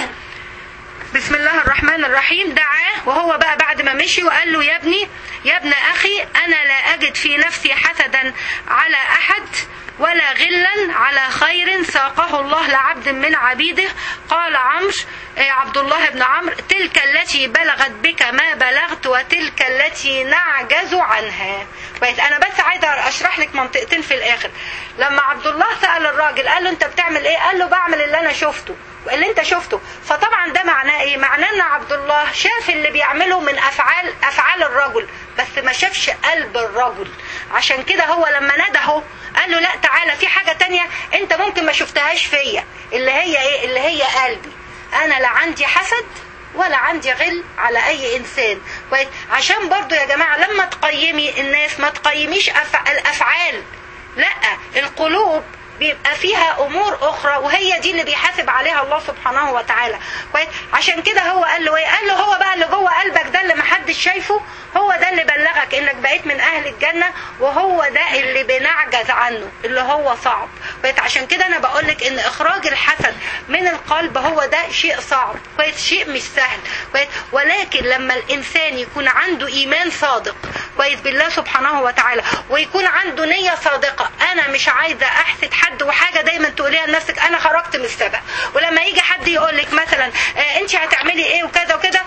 بسم الله الرحمن الرحيم دعاه وهو بقى بعد ما مشي وقال له يا ابني يا ابن أخي أنا لا أجد في نفسي حسدا على أحد ولا غلا على خير ساقه الله لعبد من عبيده قال عمرو عبد الله بن عمرو تلك التي بلغت بك ما بلغت وتلك التي نعجز عنها كويس انا بس عايزه اشرح لك منطقتين في الاخر لما عبد الله سال الراجل قال له انت بتعمل ايه قال له بعمل اللي انا شفته اللي انت شفته فطبعا ده معناه ايه معناه ان عبد الله شاف اللي بيعمله من افعال افعال الرجل بس ما شافش قلب الرجل عشان كده هو لما ندهه قال له لا تعالى في حاجة تانية انت ممكن ما شفتهاش فيا اللي هي ايه اللي هي قلبي انا لا عندي حسد ولا عندي غل على اي انسان كويس عشان برضو يا جماعة لما تقيمي الناس ما تقيميش أفع... الافعال لا القلوب بيبقى فيها امور اخرى وهي دي اللي بيحاسب عليها الله سبحانه وتعالى كويس عشان كده هو قال له ايه قال له هو بقى اللي جوه قلبك ده اللي محدش شايفه هو ده اللي بلغك انك بقيت من اهل الجنه وهو ده اللي بنعجز عنه اللي هو صعب كويس عشان كده انا بقول لك ان اخراج الحسد من القلب هو ده شيء صعب كويس شيء مش سهل كويس ولكن لما الانسان يكون عنده ايمان صادق كويس بالله سبحانه وتعالى ويكون عنده نيه صادقه انا مش عايزه احسد حد وحاجه دايما تقوليها لنفسك انا خرجت من السبق ولما يجي حد يقول لك مثلا آه انت هتعملي ايه وكذا وكذا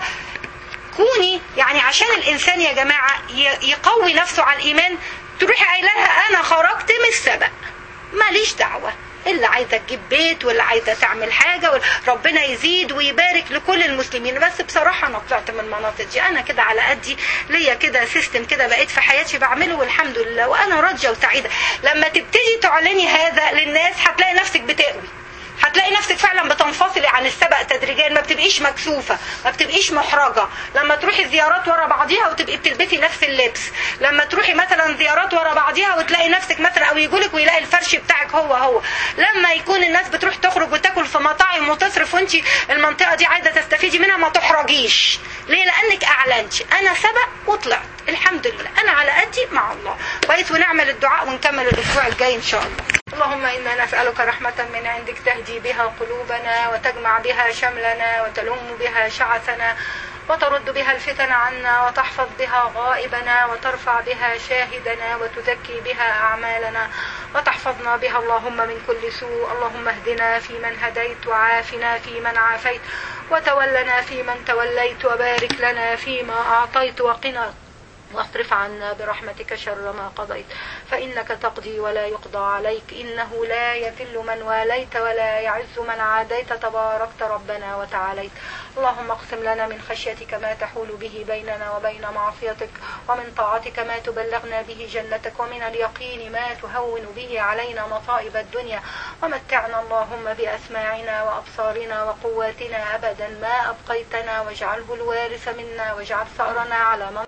كوني يعني عشان الانسان يا جماعه ي- يقوي نفسه على الايمان تروحي قايله لها انا خرجت من السبق ماليش دعوه اللي عايزه تجيب بيت واللي عايزه تعمل حاجه وال- ربنا يزيد ويبارك لكل المسلمين بس بصراحه انا طلعت من المناطق دي انا كده على قدي ليا كده سيستم كده بقيت في حياتي بعمله والحمد لله وانا راضيه وسعيده لما تبتدي تعلني هذا للناس هتلاقي نفسك بتقوي هتلاقي نفسك فعلا بتنفصلي عن السبق تدريجيا ما بتبقيش مكسوفه ما بتبقيش محرجه لما تروحي زيارات ورا بعضيها وتبقي بتلبسي نفس اللبس لما تروحي مثلا زيارات ورا بعضيها وتلاقي نفسك مثلا او يجولك ويلاقي الفرش بتاعك هو هو لما يكون الناس بتروح تخرج وتاكل في مطاعم وتصرف وانت المنطقه دي عايزه تستفيدي منها ما تحرجيش ليه لانك اعلنتي انا سبق وطلعت الحمد لله انا على قدي مع الله كويس ونعمل الدعاء ونكمل الاسبوع الجاي ان شاء الله اللهم إنا نسألك رحمة من عندك تهدي بها قلوبنا وتجمع بها شملنا وتلم بها شعثنا وترد بها الفتن عنا وتحفظ بها غائبنا وترفع بها شاهدنا وتزكي بها أعمالنا وتحفظنا بها اللهم من كل سوء اللهم اهدنا فيمن هديت وعافنا فيمن عافيت وتولنا فيمن توليت وبارك لنا فيما أعطيت وقنا واصرف عنا برحمتك شر ما قضيت فإنك تقضي ولا يقضى عليك إنه لا يذل من واليت ولا يعز من عاديت تباركت ربنا وتعاليت اللهم اقسم لنا من خشيتك ما تحول به بيننا وبين معصيتك ومن طاعتك ما تبلغنا به جنتك ومن اليقين ما تهون به علينا مصائب الدنيا ومتعنا اللهم بأسماعنا وأبصارنا وقواتنا أبدا ما أبقيتنا واجعله الوارث منا واجعل ثأرنا على من